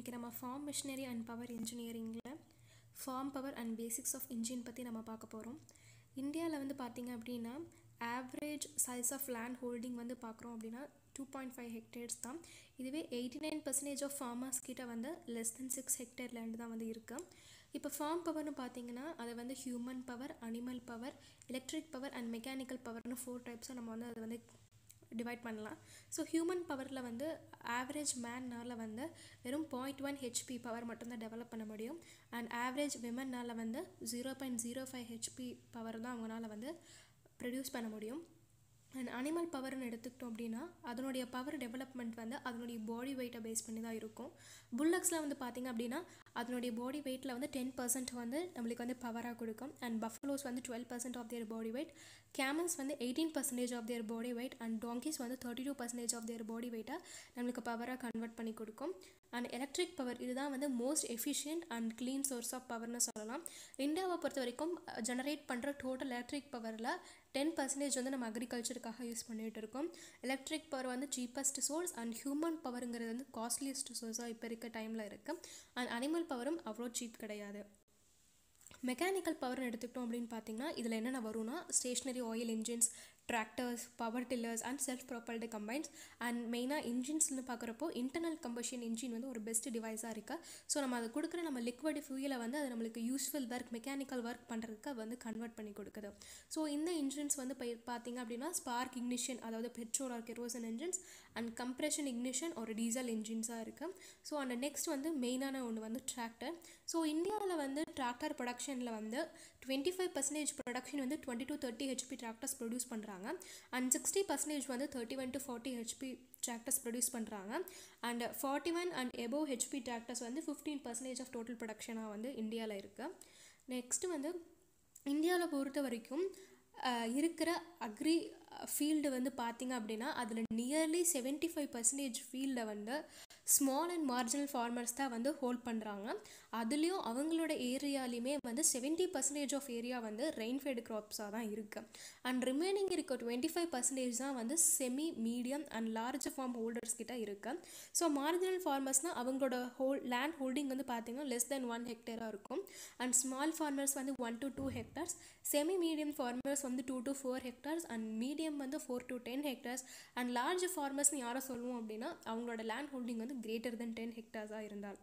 இன்றைக்கி நம்ம farm machinery and power இன்ஜினியரிங்கில் farm power and basics of engine பற்றி நம்ம பார்க்க போகிறோம் இந்தியாவில் வந்து பார்த்திங்க அப்படின்னா average size of land holding வந்து பார்க்குறோம் அப்படின்னா டூ பாயிண்ட் ஃபைவ் ஹெக்டேர்ஸ் தான் இதுவே eighty nine percentage of farmers கிட்ட வந்து less than six hectare land தான் வந்து இருக்குது இப்போ ஃபார்ம் பவர்னு பார்த்தீங்கன்னா அதை வந்து human power animal power electric power and mechanical பவர்னு ஃபோர் டைப்ஸாக நம்ம வந்து அதை வந்து டிவைட் பண்ணலாம் ஸோ ஹியூமன் பவரில் வந்து ஆவரேஜ் மேன்னால் வந்து வெறும் பாயிண்ட் ஒன் ஹெச்பி பவர் மட்டும்தான் டெவலப் பண்ண முடியும் அண்ட் ஆவரேஜ் விமன்னால் வந்து zero point zero five HP power தான் அவங்களால வந்து ப்ரொடியூஸ் பண்ண முடியும் அண்ட் அனிமல் பவர்னு எடுத்துக்கிட்டோம் அப்படின்னா அதனுடைய பவர் டெவலப்மெண்ட் வந்து அதனுடைய பாடி வெயிட்டை பேஸ் பண்ணி தான் இருக்கும் புல்லக்ஸில் வந்து பார்த்திங்க அப்படின்னா அதனுடைய பாடி வெயிட்டில் வந்து டென் பர்சன்ட் வந்து நம்மளுக்கு வந்து பவராக கொடுக்கும் அண்ட் பஃபலோஸ் வந்து twelve percent of their body weight camels வந்து eighteen percentage of their body weight and donkeys வந்து thirty two percentage of their body வெயிட்டை நம்மளுக்கு பவராக கன்வெர்ட் பண்ணி கொடுக்கும் அண்ட் எலக்ட்ரிக் பவர் இதுதான் வந்து most efficient and clean source of பவர்னு சொல்லலாம் இந்தியாவை பொறுத்த வரைக்கும் ஜெனரேட் பண்ணுற டோட்டல் எலக்ட்ரிக் பவரில் டென் பர்சன்டேஜ் வந்து நம்ம அக்ரிகல்ச்சருக்காக யூஸ் பண்ணிகிட்டு இருக்கோம் எலக்ட்ரிக் பவர் வந்து சீப்பஸ்ட் சோர்ஸ் அண்ட் ஹியூமன் பவருங்கிறது வந்து காஸ்ட்லியஸ்ட் சோர்ஸாக இப்போ இருக்க டைமில் இருக்குது அண்ட் அனிமல் பவரும் அவ்வளோ சீப் கிடையாது மெக்கானிக்கல் பவர்னு எடுத்துக்கிட்டோம் அப்படின்னு பார்த்தீங்கன்னா இதில் என்னென்ன வரும்னா stationary oil engines tractors power tillers and self propelled combines and மெயினாக இன்ஜின்ஸ்னு பார்க்குறப்போ இன்டர்னல் கம்பஷன் இன்ஜின் வந்து ஒரு பெஸ்ட் டிவைஸாக இருக்குது ஸோ நம்ம அதை கொடுக்குற நம்ம லிக்விட் ஃபியூலை வந்து அது நம்மளுக்கு யூஸ்ஃபுல் ஒர்க் மெக்கானிக்கல் ஒர்க் பண்ணுறதுக்கு அது வந்து கன்வெர்ட் பண்ணி கொடுக்குது ஸோ இந்த இன்ஜின்ஸ் வந்து இப்போ பார்த்தீங்க அப்படின்னா ஸ்பார்க் இக்னிஷன் அதாவது petrol or kerosene engines and compression ignition ஒரு டீசல் இன்ஜின்ஸாக இருக்குது ஸோ அந்த நெக்ஸ்ட் வந்து மெயினான ஒன்று வந்து டிராக்டர் ஸோ இந்தியாவில் வந்து டிராக்டர் ப்ரொடக்ஷனில் வந்து டுவெண்ட்டி ஃபைவ் பர்சன்டேஜ் ப்ரொடக்ஷன் வந்து twenty to thirty HP tractors produce பண்ணுறாங்க அண்ட் சிக்ஸ்டி பர்சன்டேஜ் வந்து thirty one to forty HP tractors produce பண்ணுறாங்க and forty one and above HP tractors வந்து ஃபிஃப்டீன் பர்சன்டேஜ் ஆஃப் டோட்டல் ப்ரொடக்ஷனாக வந்து இந்தியாவில் இருக்குது next வந்து இந்தியாவில் பொறுத்த வரைக்கும் இருக்கிற அக்ரி ஃபீல்டு வந்து பார்த்திங்க அப்படின்னா அதில் நியர்லி செவன்ட்டி ஃபைவ் பர்சன்டேஜ் ஃபீல்டை வந்து ஸ்மால் அண்ட் மார்ஜினல் ஃபார்மர்ஸ் தான் வந்து ஹோல்ட் பண்ணுறாங்க அதுலேயும் அவங்களோட ஏரியாலையுமே வந்து செவன்ட்டி பர்சன்டேஜ் ஆஃப் ஏரியா வந்து ரெயின்ஃபெட் க்ராப்ஸாக தான் இருக்குது அண்ட் ரிமைனிங் இருக்க டுவெண்ட்டி ஃபைவ் பர்சன்டேஜ் தான் வந்து semi medium and large farm holders கிட்ட இருக்குது ஸோ மார்ஜினல் ஃபார்மர்ஸ்னால் அவங்களோட ஹோல் லேண்ட் ஹோல்டிங் வந்து பார்த்திங்கன்னா லெஸ் தென் ஒன் ஹெக்டேராக இருக்கும் அண்ட் ஸ்மால் ஃபார்மர்ஸ் வந்து one to two hectares semi medium farmers வந்து two to four hectares and medium வந்து four to ten hectares and large ஃபார்மர்ஸ்னு யாரை சொல்லுவோம் அப்படின்னா அவங்களோட லேண்ட் ஹோல்டிங் வந்து கிரேட்டர் தென் டென் ஹெக்டர்ஸாக இருந்தால்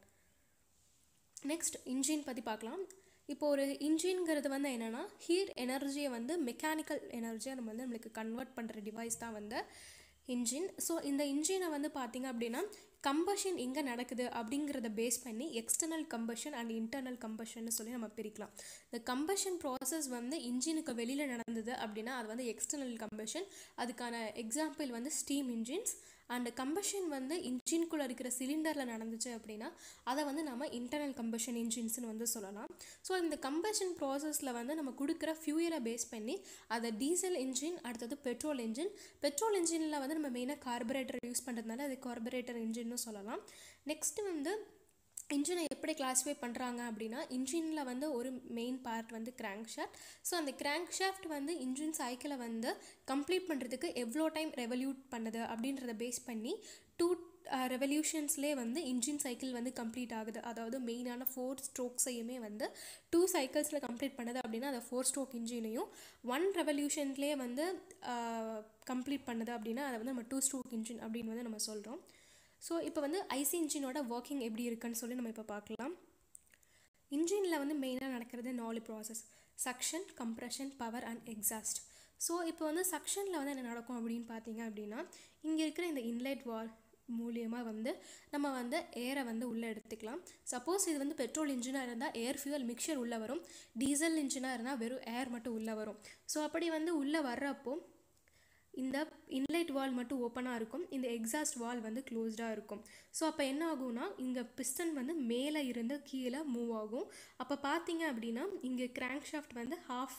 நெக்ஸ்ட் இன்ஜின் பற்றி பார்க்கலாம் இப்போ ஒரு இன்ஜின்ங்கிறது வந்து என்னென்னா ஹீட் எனர்ஜியை வந்து மெக்கானிக்கல் எனர்ஜியாக நம்ம வந்து நம்மளுக்கு கன்வெர்ட் பண்ணுற டிவைஸ் தான் வந்து இன்ஜின் ஸோ இந்த இன்ஜினை வந்து பார்த்திங்க அப்படின்னா கம்பஷன் எங்கே நடக்குது அப்படிங்கிறத பேஸ் பண்ணி external combustion and internal combustion சொல்லி நம்ம பிரிக்கலாம் இந்த கம்பஷன் ப்ராசஸ் வந்து இன்ஜினுக்கு வெளியில் நடந்தது அப்படின்னா அது வந்து எக்ஸ்டர்னல் கம்பஷன் அதுக்கான எக்ஸாம்பிள் வந்து ஸ்டீம் இன்ஜின்ஸ் அண்ட் கம்பஷன் வந்து இன்ஜின்குள்ளே இருக்கிற சிலிண்டரில் நடந்துச்சு அப்படின்னா அதை வந்து நம்ம இன்டர்னல் கம்பஷன் இன்ஜின்ஸ்னு வந்து சொல்லலாம் ஸோ இந்த கம்பஷன் ப்ராசஸில் வந்து நம்ம கொடுக்குற ஃபியூயலை பேஸ் பண்ணி அதை டீசல் இன்ஜின் அடுத்தது பெட்ரோல் இன்ஜின் பெட்ரோல் இன்ஜினில் வந்து நம்ம மெயினாக கார்பரேட்டர் யூஸ் பண்ணுறதுனால அது கார்பரேட்டர் இன்ஜின்னு சொல்லலாம் நெக்ஸ்ட்டு வந்து இன்ஜினை எப்படி கிளாஸிஃபை பண்ணுறாங்க அப்படின்னா இன்ஜினில் வந்து ஒரு மெயின் பார்ட் வந்து கிராங்க் ஷாஃப்ட் ஸோ அந்த கிராங்க் ஷாஃப்ட் வந்து இன்ஜின் சைக்கிளை வந்து கம்ப்ளீட் பண்ணுறதுக்கு எவ்வளோ டைம் ரெவல்யூட் பண்ணுது அப்படின்றத பேஸ் பண்ணி டூ ரெவல்யூஷன்ஸ்லேயே வந்து இன்ஜின் சைக்கிள் வந்து கம்ப்ளீட் ஆகுது அதாவது மெயினான ஃபோர் ஸ்ட்ரோக்ஸையுமே வந்து டூ சைக்கிள்ஸில் கம்ப்ளீட் பண்ணுது அப்படின்னா அந்த ஃபோர் ஸ்ட்ரோக் இன்ஜினையும் ஒன் ரெவல்யூஷன்லேயே வந்து கம்ப்ளீட் பண்ணுது அப்படின்னா அதை வந்து நம்ம டூ ஸ்ட்ரோக் இன்ஜின் அப்படின்னு வந்து நம்ம சொல்கிறோம் ஸோ இப்போ வந்து ஐசி இன்ஜினோட ஒர்க்கிங் எப்படி இருக்குன்னு சொல்லி நம்ம இப்போ பார்க்கலாம் இன்ஜினில் வந்து மெயினாக நடக்கிறது நாலு process suction compression power and exhaust so இப்போ வந்து சக்ஷனில் வந்து என்ன நடக்கும் அப்படின்னு பார்த்தீங்க அப்படின்னா இங்கே இருக்கிற இந்த இன்லைட் வால் மூலியமாக வந்து நம்ம வந்து ஏரை வந்து உள்ளே எடுத்துக்கலாம் சப்போஸ் இது வந்து பெட்ரோல் இன்ஜினாக இருந்தால் ஏர் ஃபியூல் மிக்சர் உள்ளே வரும் டீசல் இன்ஜினாக இருந்தால் வெறும் ஏர் மட்டும் உள்ளே வரும் ஸோ அப்படி வந்து உள்ளே வர்றப்போ இந்த இன்லைட் வால் மட்டும் ஓப்பனாக இருக்கும் இந்த எக்ஸாஸ்ட் வால் வந்து க்ளோஸ்டாக இருக்கும் ஸோ அப்போ என்ன ஆகும்னா இங்கே பிஸ்டன் வந்து மேலே இருந்து கீழே மூவ் ஆகும் அப்போ பார்த்தீங்க அப்படின்னா இங்கே கிராங்க் ஷாஃப்ட் வந்து ஹாஃப்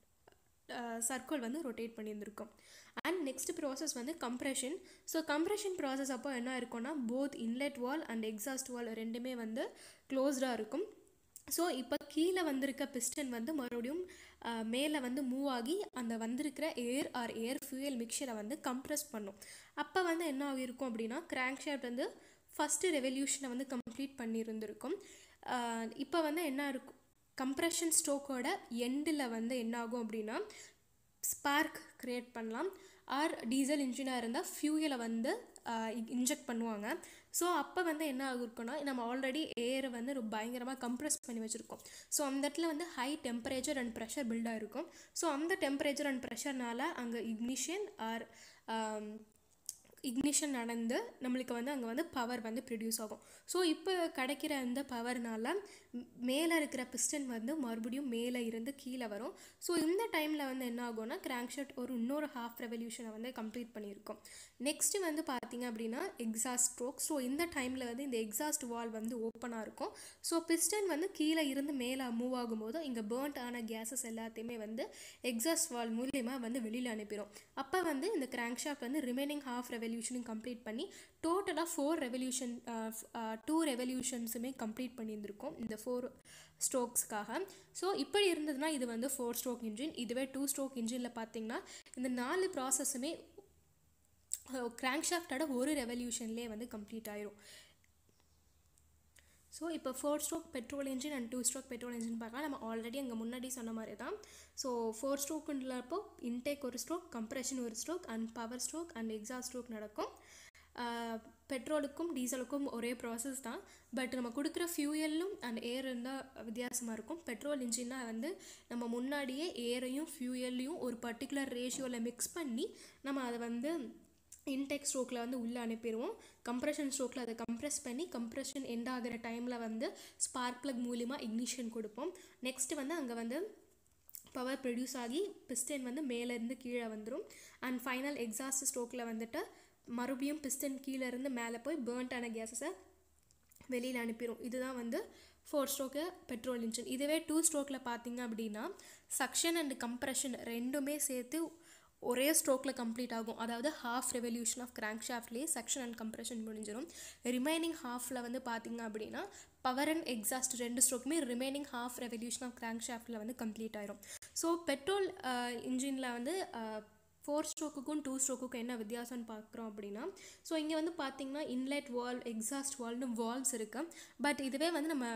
சர்க்கிள் வந்து ரொட்டேட் பண்ணியிருந்திருக்கும் அண்ட் நெக்ஸ்ட் ப்ராசஸ் வந்து கம்ப்ரெஷன் ஸோ கம்ப்ரெஷன் ப்ராசஸ் அப்போ என்ன இருக்கும்னா both inlet valve and exhaust valve ரெண்டுமே வந்து க்ளோஸ்டாக இருக்கும் ஸோ இப்போ கீழே வந்திருக்க பிஸ்டன் வந்து மறுபடியும் மேலே வந்து மூவ் ஆகி அந்த வந்திருக்கிற ஏர் ஆர் ஏர் ஃபியூயல் மிக்சரை வந்து கம்ப்ரெஸ் பண்ணும் அப்போ வந்து என்ன ஆகிருக்கும் அப்படின்னா கிராங்க் ஷாஃப்ட் வந்து ஃபஸ்ட்டு ரெவல்யூஷனை வந்து கம்ப்ளீட் பண்ணியிருந்திருக்கும் இப்போ வந்து என்ன இருக்கும் கம்ப்ரெஷன் ஸ்ட்ரோக்கோட எண்டில் வந்து என்ன ஆகும் அப்படின்னா ஸ்பார்க் க்ரியேட் பண்ணலாம் ஆர் டீசல் இன்ஜினாக இருந்தால் ஃபியூயலை வந்து இன்ஜெக்ட் பண்ணுவாங்க ஸோ அப்போ வந்து என்ன ஆகிருக்குன்னா நம்ம ஆல்ரெடி ஏரை வந்து ரொம்ப பயங்கரமாக கம்ப்ரெஸ் பண்ணி வச்சுருக்கோம் ஸோ அந்த இடத்துல வந்து high temperature and pressure build ஆகிருக்கும் ஸோ அந்த டெம்பரேச்சர் அண்ட் ப்ரெஷர்னால அங்கே இக்னிஷன் ஆர் இக்னிஷன் நடந்து நம்மளுக்கு வந்து அங்கே வந்து பவர் வந்து ப்ரொடியூஸ் ஆகும் ஸோ இப்போ கிடைக்கிற அந்த பவர்னால மேலே இருக்கிற பிஸ்டன் வந்து மறுபடியும் மேலே இருந்து கீழே வரும் ஸோ இந்த டைமில் வந்து என்ன ஆகும்னா கிராங்க்ஷாட் ஒரு இன்னொரு ஹாஃப் ரெவல்யூஷனை வந்து கம்ப்ளீட் பண்ணியிருக்கோம் நெக்ஸ்ட்டு வந்து பார்த்தீங்க அப்படின்னா எக்ஸாஸ்ட் ஸ்ட்ரோக் ஸோ இந்த டைமில் வந்து இந்த எக்ஸாஸ்ட் வால் வந்து ஓப்பனாக இருக்கும் ஸோ பிஸ்டன் வந்து கீழே இருந்து மேலே மூவ் ஆகும்போது இங்கே பேர்ன்ட் ஆன கேஸஸ் எல்லாத்தையுமே வந்து எக்ஸாஸ்ட் வால் மூலியமாக வந்து வெளியில் அனுப்பிடும் அப்போ வந்து இந்த கிராங்க்ஷாஃப்ட் வந்து ரிமைனிங் ஹாஃப் ரெவல்யூஷனும் கம்ப்ளீட் பண்ணி டோட்டலாக ஃபோர் ரெவல்யூஷன் டூ ரெவல்யூஷன்ஸுமே கம்ப்ளீட் பண்ணியிருந்திருக்கோம் இந்த ஃபோர் ஸ்ட்ரோக்ஸ்க்காக ஸோ இப்படி இருந்ததுன்னா இது வந்து ஃபோர் ஸ்ட்ரோக் இன்ஜின் இதுவே டூ ஸ்ட்ரோக் இன்ஜினில் பார்த்தீங்கன்னா இந்த நாலு ப்ராசஸுமே கிராங்க்ஷாஃப்டோட ஒரு ரெவல்யூஷன்லேயே வந்து கம்ப்ளீட் ஆயிரும் ஸோ இப்போ four stroke petrol engine and two stroke petrol engine பார்க்கலாம் நம்ம ஆல்ரெடி அங்கே முன்னாடி சொன்ன மாதிரி தான் ஸோ ஃபோர் ஸ்ட்ரோக்குன்றப்போ இன்டேக் ஒரு ஸ்ட்ரோக் கம்ப்ரெஷன் ஒரு stroke and power stroke and exhaust stroke நடக்கும் பெட்ரோலுக்கும் டீசலுக்கும் ஒரே ப்ராசஸ் தான் பட் நம்ம கொடுக்குற ஃபியூயலும் அண்ட் ஏர் இருந்தால் வித்தியாசமாக இருக்கும் பெட்ரோல் இன்ஜின்னா வந்து நம்ம முன்னாடியே ஏரையும் ஃபியூயல்லையும் ஒரு பர்டிகுலர் ரேஷியோவில் மிக்ஸ் பண்ணி நம்ம அதை வந்து இன்டெக் ஸ்ட்ரோக்கில் வந்து உள்ளே அனுப்பிடுவோம் கம்ப்ரெஷன் ஸ்ட்ரோக்கில் அதை கம்ப்ரெஸ் பண்ணி கம்ப்ரெஷன் எண்ட் ஆகிற டைமில் வந்து ஸ்பார்க் ப்ளக் மூலிமா இக்னிஷன் கொடுப்போம் நெக்ஸ்ட்டு வந்து அங்கே வந்து பவர் ப்ரொடியூஸ் ஆகி பிஸ்டன் வந்து மேலேருந்து கீழே வந்துடும் அண்ட் ஃபைனல் எக்ஸாஸ்ட் ஸ்ட்ரோக்கில் வந்துட்டு மறுபடியும் பிஸ்டன் கீழேருந்து மேலே போய் பேர்ன்ட் ஆன கேஸஸை வெளியில் அனுப்பிடும் இதுதான் வந்து ஃபோர் ஸ்ட்ரோக்கு பெட்ரோல் இன்ஜின் இதுவே டூ ஸ்ட்ரோக்கில் பார்த்தீங்க அப்படின்னா சக்ஷன் அண்ட் கம்ப்ரெஷன் ரெண்டுமே சேர்த்து ஒரே ஸ்ட்ரோக்கில் கம்ப்ளீட் ஆகும் அதாவது ஹாஃப் ரெவல்யூஷன் ஆஃப் கிராங்க் ஷாஃப்ட்லேயே செக்ஷன் அண்ட் கம்ப்ரெஷன் முடிஞ்சிடும் ரிமைனிங் ஹாஃபில் வந்து பார்த்தீங்க அப்படின்னா பவர் அண்ட் எக்ஸாஸ்ட் ரெண்டு ஸ்ட்ரோக்குமே remaining half revolution of crank ஷாஃப்டில் வந்து கம்ப்ளீட் ஆயிரும் ஸோ பெட்ரோல் இன்ஜினில் வந்து ஃபோர் ஸ்ட்ரோக்குக்கும் டூ ஸ்ட்ரோக்குக்கும் என்ன வித்தியாசம்னு பார்க்குறோம் அப்படின்னா ஸோ இங்கே வந்து பார்த்தீங்கன்னா இன்லெட் வால் எக்ஸாஸ்ட் வால்னு வால்ஸ் இருக்குது பட் இதுவே வந்து நம்ம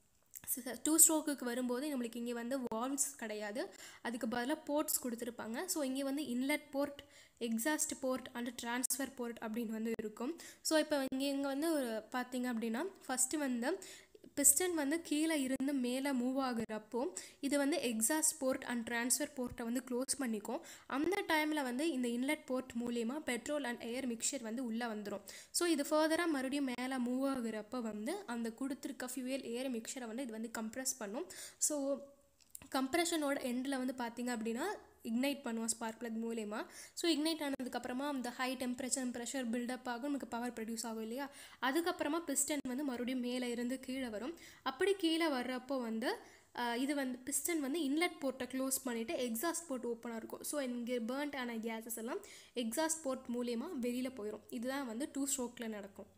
டூ ஸ்ட்ரோக்குக்கு வரும்போது நம்மளுக்கு இங்கே வந்து வால்வ்ஸ் கிடையாது அதுக்கு பதிலாக போர்ட்ஸ் கொடுத்துருப்பாங்க ஸோ இங்கே வந்து inlet port exhaust port and transfer port அப்படின்னு வந்து இருக்கும் ஸோ இப்போ இங்கே இங்கே வந்து ஒரு பார்த்தீங்க அப்படின்னா ஃபஸ்ட்டு வந்து பிஸ்டன் வந்து கீழே இருந்து மேலே மூவ் ஆகுறப்போ இது வந்து எக்ஸாஸ்ட் போர்ட் அண்ட் ட்ரான்ஸ்ஃபர் போர்ட்டை வந்து க்ளோஸ் பண்ணிக்கும் அந்த டைமில் வந்து இந்த இன்லெட் போர்ட் மூலியமாக பெட்ரோல் அண்ட் ஏர் மிக்சர் வந்து உள்ளே வந்துடும் ஸோ இது ஃபர்தராக மறுபடியும் மேலே மூவ் ஆகுறப்போ வந்து அந்த கொடுத்துருக்க ஃபியூயல் ஏர் மிக்சரை வந்து இது வந்து கம்ப்ரெஸ் பண்ணும் ஸோ கம்ப்ரெஷனோட எண்டில் வந்து பார்த்தீங்க அப்படின்னா இக்னைட் பண்ணுவோம் ஸ்பார்க் ப்ளக் மூலயமா ஸோ இக்னைட் ஆனதுக்கப்புறமா அந்த high temperature and pressure buildup ஆகும் நமக்கு பவர் ப்ரொடியூஸ் ஆகும் இல்லையா அதுக்கப்புறமா பிஸ்டன் வந்து மறுபடியும் மேலே இருந்து கீழே வரும் அப்படி கீழே வர்றப்போ வந்து இது வந்து பிஸ்டன் வந்து இன்லெட் போர்ட்டை க்ளோஸ் பண்ணிவிட்டு எக்ஸாஸ்ட் போர்ட் ஓப்பனாக இருக்கும் ஸோ இங்கே பேர்ன்ட் ஆன கேஸஸ் எல்லாம் எக்ஸாஸ்ட் போர்ட் மூலியமாக வெளியில் போயிடும் இதுதான் வந்து டூ ஸ்ட்ரோக்கில் நடக்கும்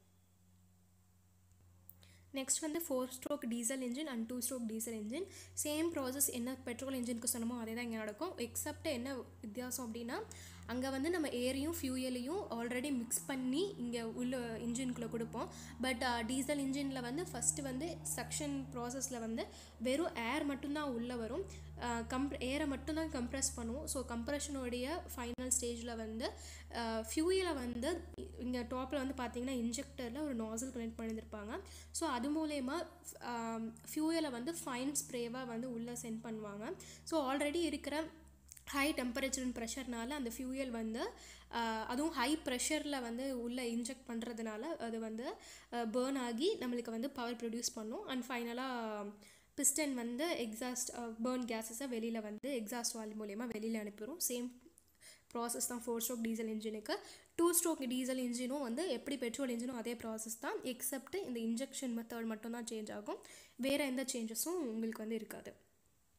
நெக்ஸ்ட் வந்து four stroke diesel engine and two stroke diesel engine same process என்ன பெட்ரோல் இன்ஜினுக்கு சொன்னமோ அதே தான் இங்கே நடக்கும் எக்ஸப்ட் என்ன வித்தியாசம் அப்படின்னா அங்கே வந்து நம்ம ஏரையும் ஃபியூயலையும் ஆல்ரெடி மிக்ஸ் பண்ணி இங்கே உள்ள இன்ஜின்குள்ளே கொடுப்போம் பட் டீசல் இன்ஜினில் வந்து ஃபஸ்ட்டு வந்து சக்ஷன் ப்ராசஸில் வந்து வெறும் ஏர் மட்டும்தான் உள்ளே வரும் கம்ப் ஏரை மட்டும்தான் கம்ப்ரெஸ் பண்ணுவோம் ஸோ கம்ப்ரெஷனுடைய ஃபைனல் ஸ்டேஜில் வந்து ஃபியூயலை வந்து இங்கே டாப்பில் வந்து பார்த்தீங்கன்னா இன்ஜெக்டரில் ஒரு நாசல் கனெக்ட் பண்ணியிருப்பாங்க ஸோ அது மூலயமா ஃபியூயலை வந்து ஃபைன் ஸ்ப்ரேவாக வந்து உள்ளே சென்ட் பண்ணுவாங்க ஸோ ஆல்ரெடி இருக்கிற ஹை டெம்பரேச்சர் அண்ட் ப்ரெஷர்னால அந்த ஃபியூயல் வந்து அதுவும் ஹை ப்ரெஷரில் வந்து உள்ளே இன்ஜெக்ட் பண்ணுறதுனால அது வந்து பேர்ன் ஆகி நம்மளுக்கு வந்து பவர் ப்ரொடியூஸ் பண்ணும் அண்ட் ஃபைனலாக பிஸ்டன் வந்து எக்ஸாஸ்ட் பேர்ன் கேஸஸை வெளியில் வந்து எக்ஸாஸ்ட் வால் மூலயமா வெளியில் அனுப்பிடும் சேம் ப்ராசஸ் தான் ஃபோர் ஸ்ட்ரோக் டீசல் இன்ஜினுக்கு டூ ஸ்ட்ரோக் டீசல் இன்ஜினும் வந்து எப்படி பெட்ரோல் இன்ஜினும் அதே ப்ராசஸ் தான் எக்ஸப்ட் இந்த இன்ஜெக்ஷன் மெத்தட் மட்டும்தான் சேஞ்ச் ஆகும் வேறு எந்த சேஞ்சஸும் உங்களுக்கு வந்து இருக்காது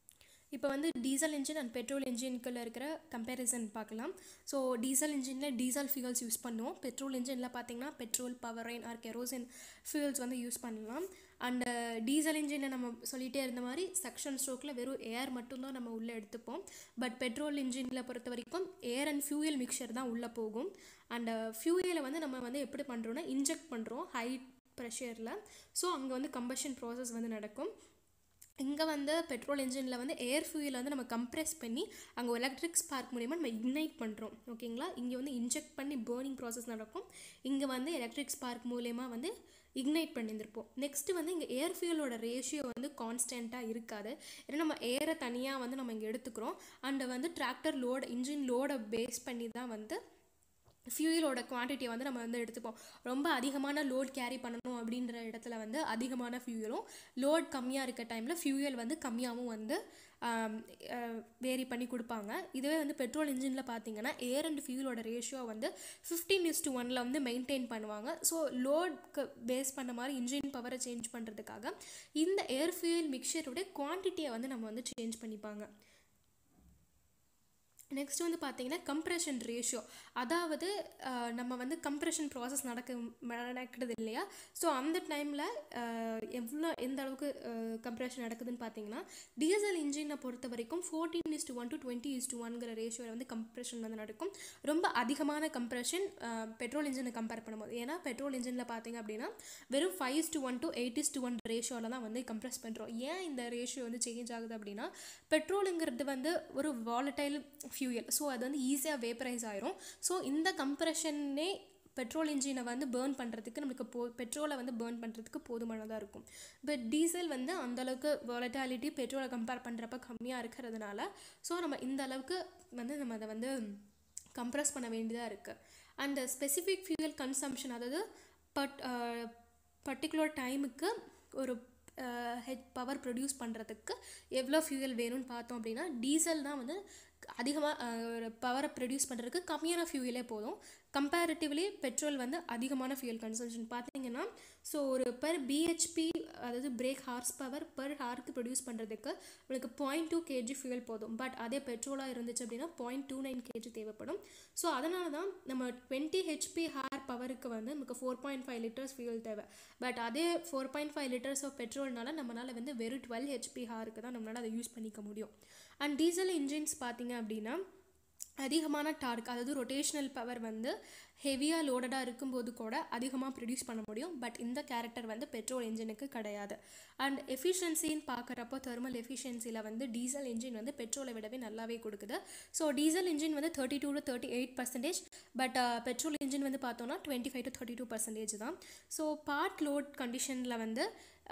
இப்போ வந்து டீசல் இன்ஜின் அண்ட் பெட்ரோல் இன்ஜின்குள்ள இருக்கிற கம்பேரிசன் பார்க்கலாம் ஸோ டீசல் இன்ஜினில் டீசல் ஃபியூல்ஸ் யூஸ் பண்ணுவோம் பெட்ரோல் இன்ஜினில் பார்த்தீங்கன்னா petrol paraffin or kerosene fuels வந்து யூஸ் பண்ணலாம் அண்ட் டீசல் இன்ஜினில் நம்ம சொல்லிகிட்டே இருந்த மாதிரி செக்ஷன் ஸ்ட்ரோக்கில் வெறும் ஏர் மட்டும்தான் நம்ம உள்ளே எடுத்துப்போம் பட் பெட்ரோல் இன்ஜினில் பொறுத்த வரைக்கும் ஏர் அண்ட் ஃபியூயல் மிக்சர் தான் உள்ளே போகும் அண்ட் ஃபியூயலை வந்து நம்ம வந்து எப்படி பண்ணுறோன்னா இன்ஜெக்ட் பண்ணுறோம் ஹை ப்ரெஷரில் ஸோ அங்கே வந்து கம்பஷன் ப்ராசஸ் வந்து நடக்கும் இங்கே வந்து பெட்ரோல் இன்ஜினில் வந்து ஏர் ஃபியூயில் வந்து நம்ம கம்ப்ரெஸ் பண்ணி அங்கே எலக்ட்ரிக் ஸ்பார்க் மூலிமா நம்ம இக்னைட் பண்ணுறோம் ஓகேங்களா இங்கே வந்து இன்ஜெக்ட் பண்ணி பேர்னிங் ப்ராசஸ் நடக்கும் இங்கே வந்து எலக்ட்ரிக் ஸ்பார்க் மூலயமா வந்து இக்னைட் பண்ணியிருந்திருப்போம் நெக்ஸ்ட்டு வந்து இங்கே ஏர் ஃபியூலோட ரேஷியோ வந்து கான்ஸ்டண்ட்டாக இருக்காது ஏன்னா நம்ம ஏரை தனியாக வந்து நம்ம இங்கே எடுத்துக்கிறோம் அண்ட் வந்து டிராக்டர் லோட் இன்ஜின் லோடை பேஸ் பண்ணி தான் வந்து ஃபியூயலோட குவான்டிட்டியை வந்து நம்ம வந்து எடுத்துப்போம் ரொம்ப அதிகமான லோட் கேரி பண்ணணும் அப்படின்ற இடத்துல வந்து அதிகமான ஃபியூயலும் லோட் கம்மியாக இருக்க டைமில் ஃபியூயல் வந்து கம்மியாகவும் வந்து வேரி பண்ணி கொடுப்பாங்க இதுவே வந்து பெட்ரோல் இன்ஜினில் பார்த்தீங்கன்னா ஏர் அண்ட் ஃபியூலோட ரேஷியோ வந்து ஃபிஃப்டீன் இஸ் டு ஒனில் வந்து மெயின்டைன் பண்ணுவாங்க ஸோ லோட்க்கு பேஸ் பண்ண மாதிரி இன்ஜின் பவரை சேஞ்ச் பண்ணுறதுக்காக இந்த ஏர் ஃபியூயல் மிக்சருடைய குவான்டிட்டியை வந்து நம்ம வந்து சேஞ்ச் பண்ணிப்பாங்க நெக்ஸ்ட் வந்து பார்த்தீங்கன்னா கம்ப்ரெஷன் ரேஷியோ அதாவது நம்ம வந்து கம்ப்ரெஷன் ப்ராசஸ் நடக்க நடக்குது இல்லையா ஸோ அந்த டைமில் எவ்வளோ எந்த அளவுக்கு கம்ப்ரெஷன் நடக்குதுன்னு பார்த்தீங்கன்னா டீசல் இன்ஜினை பொறுத்த வரைக்கும் fourteen is to one to twenty is to ஒன்கிற ரேஷியோவில் வந்து கம்ப்ரெஷன் வந்து நடக்கும் ரொம்ப அதிகமான கம்ப்ரெஷன் பெட்ரோல் இன்ஜினை கம்பேர் பண்ணும்போது ஏன்னா பெட்ரோல் இன்ஜினில் பார்த்தீங்க அப்படின்னா வெறும் five is to one to eight is to one ரேஷியோவில் தான் வந்து கம்ப்ரெஸ் பண்ணுறோம் ஏன் இந்த ரேஷியோ வந்து சேஞ்ச் ஆகுது அப்படின்னா பெட்ரோலுங்கிறது வந்து ஒரு வாலடைல் ஃபியூயல் ஸோ அது வந்து ஈஸியாக வேப்பரைஸ் ஆயிரும் ஸோ இந்த கம்ப்ரெஷனே பெட்ரோல் இன்ஜினை வந்து பேர்ன் பண்ணுறதுக்கு நம்மளுக்கு போ பெட்ரோலை வந்து பேர்ன் பண்ணுறதுக்கு போதுமானதாக இருக்கும் பட் டீசல் வந்து அந்தளவுக்கு வாலட்டாலிட்டி பெட்ரோலை கம்பேர் பண்ணுறப்ப கம்மியாக இருக்கிறதுனால ஸோ நம்ம இந்த அளவுக்கு வந்து நம்ம அதை வந்து கம்ப்ரெஸ் பண்ண வேண்டியதாக இருக்குது அண்ட் ஸ்பெசிஃபிக் ஃபியூயல் கன்சம்ஷன் அதாவது பட் பர்டிகுலர் டைமுக்கு ஒரு ஹெட் பவர் ப்ரொடியூஸ் பண்ணுறதுக்கு எவ்வளோ ஃபியூயல் வேணும்னு பார்த்தோம் அப்படின்னா டீசல் தான் வந்து அதிகமாக ஒரு பவரை ப்ரொடியூஸ் பண்ணுறதுக்கு கம்மியான ஃபியூயலே போதும் கம்பேரிட்டிவ்லி பெட்ரோல் வந்து அதிகமான ஃபியூயல் கன்சம்ஷன் பார்த்தீங்கன்னா ஸோ ஒரு பெர் பிஹெச்பி அதாவது பிரேக் ஹார்ஸ் பவர் பெர் ஹார்க்கு ப்ரொடியூஸ் பண்ணுறதுக்கு உங்களுக்கு பாயிண்ட் டூ கேஜி ஃபியூயல் போதும் பட் அதே பெட்ரோலாக இருந்துச்சு அப்படின்னா பாயிண்ட் டூ நைன் கேஜி தேவைப்படும் ஸோ அதனால தான் நம்ம டுவெண்ட்டி ஹெச்பி ஹார் பவருக்கு வந்து நமக்கு four point five litres fuel தேவை பட் அதே four point five litres of பெட்ரோல்னால நம்மளால் வந்து வெறும் டுவெல் ஹெச்பி ஹாருக்கு தான் நம்மளால் அதை யூஸ் பண்ணிக்க முடியும் அண்ட் டீசல் இன்ஜின்ஸ் பார்த்தீங்க அப்படின்னா அதிகமான டார்க் அதாவது ரொட்டேஷ்னல் பவர் வந்து ஹெவியாக லோடடாக இருக்கும்போது கூட அதிகமாக ப்ரொடியூஸ் பண்ண முடியும் பட் இந்த கேரக்டர் வந்து பெட்ரோல் இன்ஜினுக்கு கிடையாது அண்ட் எஃபிஷியன்சின்னு பார்க்குறப்போ தெர்மல் எஃபிஷியன்சியில் வந்து டீசல் இன்ஜின் வந்து பெட்ரோலை விடவே நல்லாவே கொடுக்குது ஸோ டீசல் இன்ஜின் வந்து thirty two to thirty eight percentage but petrol engine வந்து பார்த்தோன்னா twenty five to thirty two percentage தான் ஸோ பார்ட் லோட் கண்டிஷனில் வந்து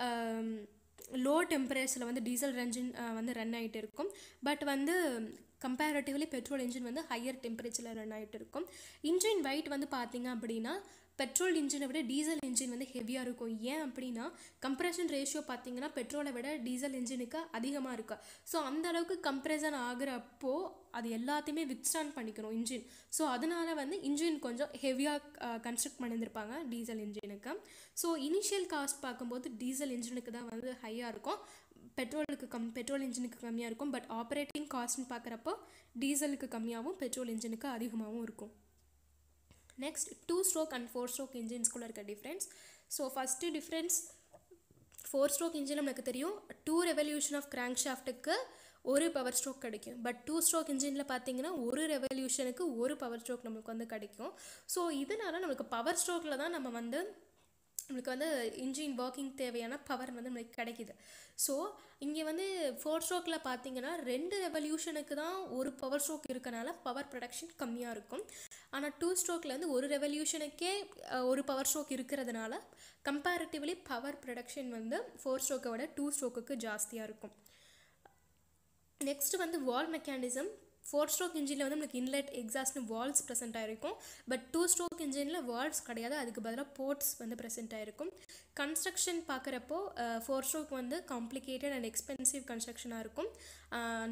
லோ டெம்பரேச்சரில் வந்து டீசல் இன்ஜின் வந்து ரன் ஆகிட்டு இருக்கும் பட் வந்து கம்பேரட்டிவ்லி பெட்ரோல் இன்ஜின் வந்து ஹையர் டெம்பரேச்சரில் ரன் ஆகிட்டு இருக்கும் இன்ஜின் வெயிட் வந்து பார்த்தீங்க அப்படின்னா பெட்ரோல் இன்ஜினை விட டீசல் இன்ஜின் வந்து ஹெவியாக இருக்கும் ஏன் அப்படின்னா கம்ப்ரெஷன் ரேஷியோ பார்த்தீங்கன்னா பெட்ரோலை விட டீசல் இன்ஜினுக்கு அதிகமாக இருக்கு ஸோ அந்த அளவுக்கு கம்ப்ரெஷன் ஆகுறப்போ அது எல்லாத்தையுமே வித்ஸ்டாண்ட் பண்ணிக்கணும் இன்ஜின் ஸோ அதனால வந்து இன்ஜின் கொஞ்சம் ஹெவியாக கன்ஸ்ட்ரக்ட் பண்ணியிருந்திருப்பாங்க டீசல் இன்ஜினுக்கு ஸோ இனிஷியல் காஸ்ட் பார்க்கும்போது டீசல் இன்ஜினுக்கு தான் வந்து ஹையாக இருக்கும் பெட்ரோலுக்கு கம் பெட்ரோல் இன்ஜினுக்கு கம்மியாக இருக்கும் பட் ஆப்ரேட்டிங் காஸ்ட்னு பார்க்குறப்போ டீசலுக்கு கம்மியாகவும் பெட்ரோல் இன்ஜினுக்கு அதிகமாகவும் இருக்கும் next two stroke and four stroke இன்ஜின்ஸ்குள்ளே இருக்க difference so first difference four stroke engine நமக்கு தெரியும் டூ ரெவல்யூஷன் ஆஃப் கிராங்க் ஷாஃப்ட்டுக்கு ஒரு பவர் ஸ்ட்ரோக் கிடைக்கும் பட் டூ ஸ்ட்ரோக் இன்ஜினில் பார்த்தீங்கன்னா ஒரு ரெவல்யூஷனுக்கு ஒரு பவர் ஸ்ட்ரோக் நமக்கு வந்து கிடைக்கும் ஸோ இதனால் நமக்கு பவர் ஸ்ட்ரோக்கில் தான் நம்ம வந்து நம்மளுக்கு வந்து இன்ஜின் ஒர்க்கிங் தேவையான பவர் வந்து நம்மளுக்கு கிடைக்கிது ஸோ இங்கே வந்து ஃபோர் ஸ்ட்ரோக்கில் பார்த்தீங்கன்னா ரெண்டு ரெவல்யூஷனுக்கு தான் ஒரு பவர் ஸ்ட்ரோக் இருக்கனால பவர் ப்ரொடக்ஷன் கம்மியாக இருக்கும் ஆனால் டூ ஸ்ட்ரோக்கில் வந்து ஒரு ரெவல்யூஷனுக்கே ஒரு பவர் ஸ்ட்ரோக் இருக்கிறதுனால கம்பேரிட்டிவ்லி பவர் ப்ரொடக்ஷன் வந்து ஃபோர் ஸ்ட்ரோக்கை விட டூ ஸ்ட்ரோக்குக்கு ஜாஸ்தியாக இருக்கும் நெக்ஸ்ட் வந்து வால் மெக்கானிசம் ஃபோர் ஸ்ட்ரோக் இன்ஜினில் வந்து நம்மளுக்கு இன்லெட் எக்ஸாஸ்ட்னு வால்ஸ் ப்ரெசென்ட் ஆகிருக்கும் பட் டூ ஸ்ட்ரோக் இன்ஜினில் வால்ஸ் கிடையாது அதுக்கு பதிலாக போர்ட்ஸ் வந்து ப்ரெசென்ட் ஆகிருக்கும் கன்ஸ்ட்ரக்ஷன் பார்க்குறப்போ ஃபோர் ஸ்ட்ரோக் வந்து காம்ப்ளிகேட்டட் அண்ட் எக்ஸ்பென்சிவ் கன்ஸ்ட்ரக்ஷனாக இருக்கும் அண்ட்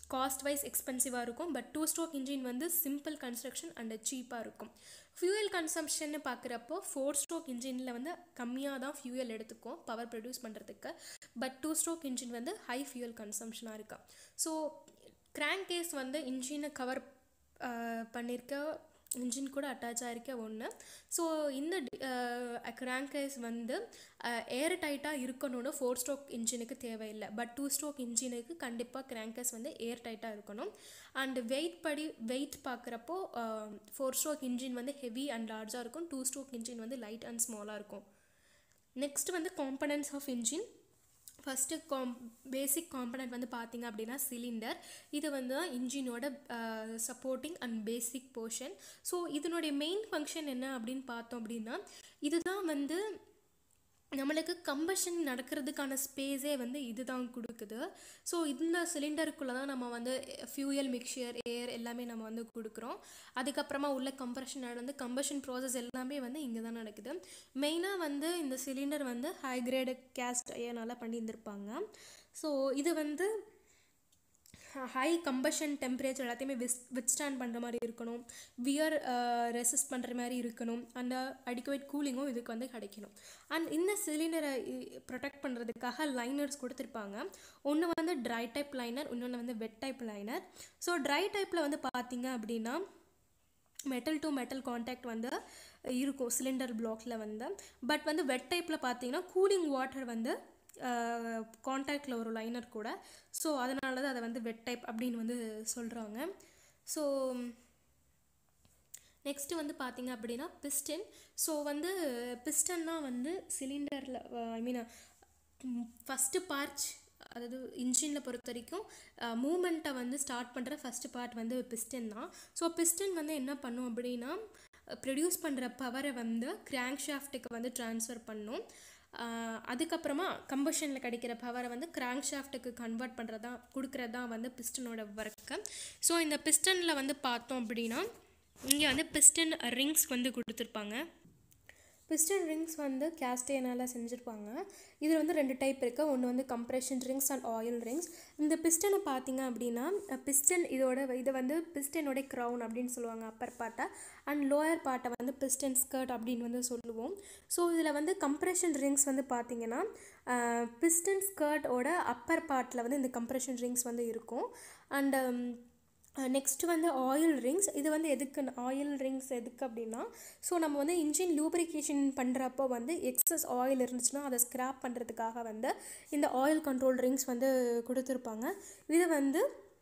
காஸ்ட் வைஸ் எக்ஸ்பென்சிவாக இருக்கும் பட் டூ ஸ்ட்ரோக் இன்ஜின் வந்து சிம்பிள் கன்ஸ்ட்ரக்ஷன் அண்ட் சீப்பாக இருக்கும் ஃபியூயல் கன்சம்ஷன்னு பார்க்குறப்போ ஃபோர் ஸ்ட்ரோக் இன்ஜினில் வந்து கம்மியாக தான் ஃபியூயல் எடுத்துக்கும் பவர் ப்ரொடியூஸ் பண்ணுறதுக்கு பட் டூ ஸ்ட்ரோக் இன்ஜின் வந்து ஹை ஃபியூயல் கன்சம்ஷனாக இருக்கா ஸோ கிராங்க் கேஸ் வந்து இன்ஜினை கவர் பண்ணியிருக்க இன்ஜின் கூட அட்டாச் ஆகிருக்க ஒன்று ஸோ இந்த கிராங்க் கேஸ் வந்து ஏர் டைட்டாக இருக்கணும்னு ஃபோர் ஸ்ட்ரோக் இன்ஜினுக்கு தேவையில்லை பட் டூ ஸ்ட்ரோக் இன்ஜினுக்கு கண்டிப்பாக கிராங்கஸ் வந்து ஏர் டைட்டாக இருக்கணும் அண்ட் வெயிட் படி வெயிட் பார்க்குறப்போ ஃபோர் ஸ்ட்ரோக் இன்ஜின் வந்து ஹெவி அண்ட் லார்ஜாக இருக்கும் டூ ஸ்ட்ரோக் இன்ஜின் வந்து லைட் அண்ட் ஸ்மாலாக இருக்கும் நெக்ஸ்ட் வந்து காம்பனன்ட்ஸ் ஆஃப் இன்ஜின் ஃபஸ்ட்டு காம் பேசிக் காம்பனண்ட் வந்து பார்த்தீங்க அப்படின்னா சிலிண்டர் இது வந்து தான் இன்ஜினோட supporting and basic portion so இதனுடைய மெயின் ஃபங்க்ஷன் என்ன அப்படின்னு பார்த்தோம் அப்படின்னா இதுதான் வந்து நம்மளுக்கு கம்பஷன் நடக்கிறதுக்கான ஸ்பேஸே வந்து இதுதான் கொடுக்குது ஸோ இந்த சிலிண்டருக்குள்ளே தான் நம்ம வந்து ஃபியூயல் மிக்சர் ஏர் எல்லாமே நம்ம வந்து கொடுக்குறோம் அதுக்கப்புறமா உள்ள கம்ப்ரெஷன் நடந்து கம்பஷன் ப்ராசஸ் எல்லாமே வந்து இங்கே தான் நடக்குது மெயினாக வந்து இந்த சிலிண்டர் வந்து ஹை கிரேடு கேஸ்ட் ஐயனால் பண்ணியிருந்திருப்பாங்க ஸோ இது வந்து ஹை கம்பஷன் டெம்பரேச்சர் எல்லாத்தையுமே விஸ் வித்ஸ்டாண்ட் பண்ணுற மாதிரி இருக்கணும் வியர் ரெசிஸ்ட் பண்ணுற மாதிரி இருக்கணும் அந்த அடிக்குவேட் கூலிங்கும் இதுக்கு வந்து கிடைக்கணும் அண்ட் இந்த சிலிண்டரை ப்ரொடெக்ட் பண்ணுறதுக்காக லைனர்ஸ் கொடுத்துருப்பாங்க ஒன்று வந்து ட்ரை டைப் லைனர் இன்னொன்று வந்து wet type liner so dry டைப்பில் வந்து பார்த்தீங்க அப்படின்னா மெட்டல் டு மெட்டல் காண்டாக்ட் வந்து இருக்கும் சிலிண்டர் பிளாக்ல வந்து பட் வந்து வெட் டைப்பில் பார்த்தீங்கன்னா கூலிங் வாட்டர் வந்து காண்டாக்டில் ஒரு லைனர் கூட ஸோ அதனால தான் அதை வந்து வெட் டைப் அப்படின்னு வந்து சொல்கிறாங்க ஸோ நெக்ஸ்ட்டு வந்து பார்த்தீங்க அப்படின்னா பிஸ்டன் ஸோ வந்து பிஸ்டன்னா வந்து சிலிண்டரில் ஐ மீன் ஃபஸ்ட்டு பார்ச் அதாவது இன்ஜினில் பொறுத்த வரைக்கும் மூமெண்ட்டை வந்து ஸ்டார்ட் பண்ணுற ஃபஸ்ட்டு பார்ட் வந்து பிஸ்டன் தான் ஸோ பிஸ்டன் வந்து என்ன பண்ணும் அப்படின்னா ப்ரொடியூஸ் பண்ணுற பவரை வந்து கிராங்க் ஷாஃப்ட்டுக்கு வந்து ட்ரான்ஸ்ஃபர் பண்ணும் அதுக்கப்புறமா கம்பஷனில் கிடைக்கிற பவரை வந்து கிராங்க் ஷாஃப்ட்டுக்கு கன்வெர்ட் பண்ணுறதா கொடுக்குறது தான் வந்து பிஸ்டனோட ஒர்க்கு ஸோ இந்த பிஸ்டனில் வந்து பார்த்தோம் அப்படின்னா இங்கே வந்து பிஸ்டன் ரிங்ஸ் வந்து கொடுத்துருப்பாங்க பிஸ்டன் ரிங்ஸ் வந்து கேஸ்டேனால் செஞ்சுருப்பாங்க இதில் வந்து ரெண்டு டைப் இருக்குது ஒன்று வந்து compression rings and oil rings இந்த பிஸ்டனை பார்த்தீங்க அப்படின்னா பிஸ்டன் இதோட இதை வந்து பிஸ்டனோட க்ரௌன் அப்படின்னு சொல்லுவாங்க அப்பர் பார்ட்டை அண்ட் லோயர் பார்ட்டை வந்து பிஸ்டன் ஸ்கர்ட் அப்படின்னு வந்து சொல்லுவோம் ஸோ இதில் வந்து கம்ப்ரெஷன் ரிங்ஸ் வந்து பார்த்தீங்கன்னா பிஸ்டன் ஸ்கர்ட்டோட அப்பர் பார்ட்டில் வந்து இந்த கம்ப்ரெஷன் ரிங்ஸ் வந்து இருக்கும் அண்ட் நெக்ஸ்ட் வந்து ஆயில் ரிங்ஸ் இது வந்து எதுக்கு ஆயில் ரிங்ஸ் எதுக்கு அப்படின்னா ஸோ நம்ம வந்து இன்ஜின் லூப்ரிகேஷன் பண்ணுறப்போ வந்து எக்ஸஸ் ஆயில் இருந்துச்சுன்னா அதை ஸ்க்ராப் பண்ணுறதுக்காக வந்து இந்த ஆயில் கண்ட்ரோல் ரிங்ஸ் வந்து கொடுத்துருப்பாங்க இது வந்து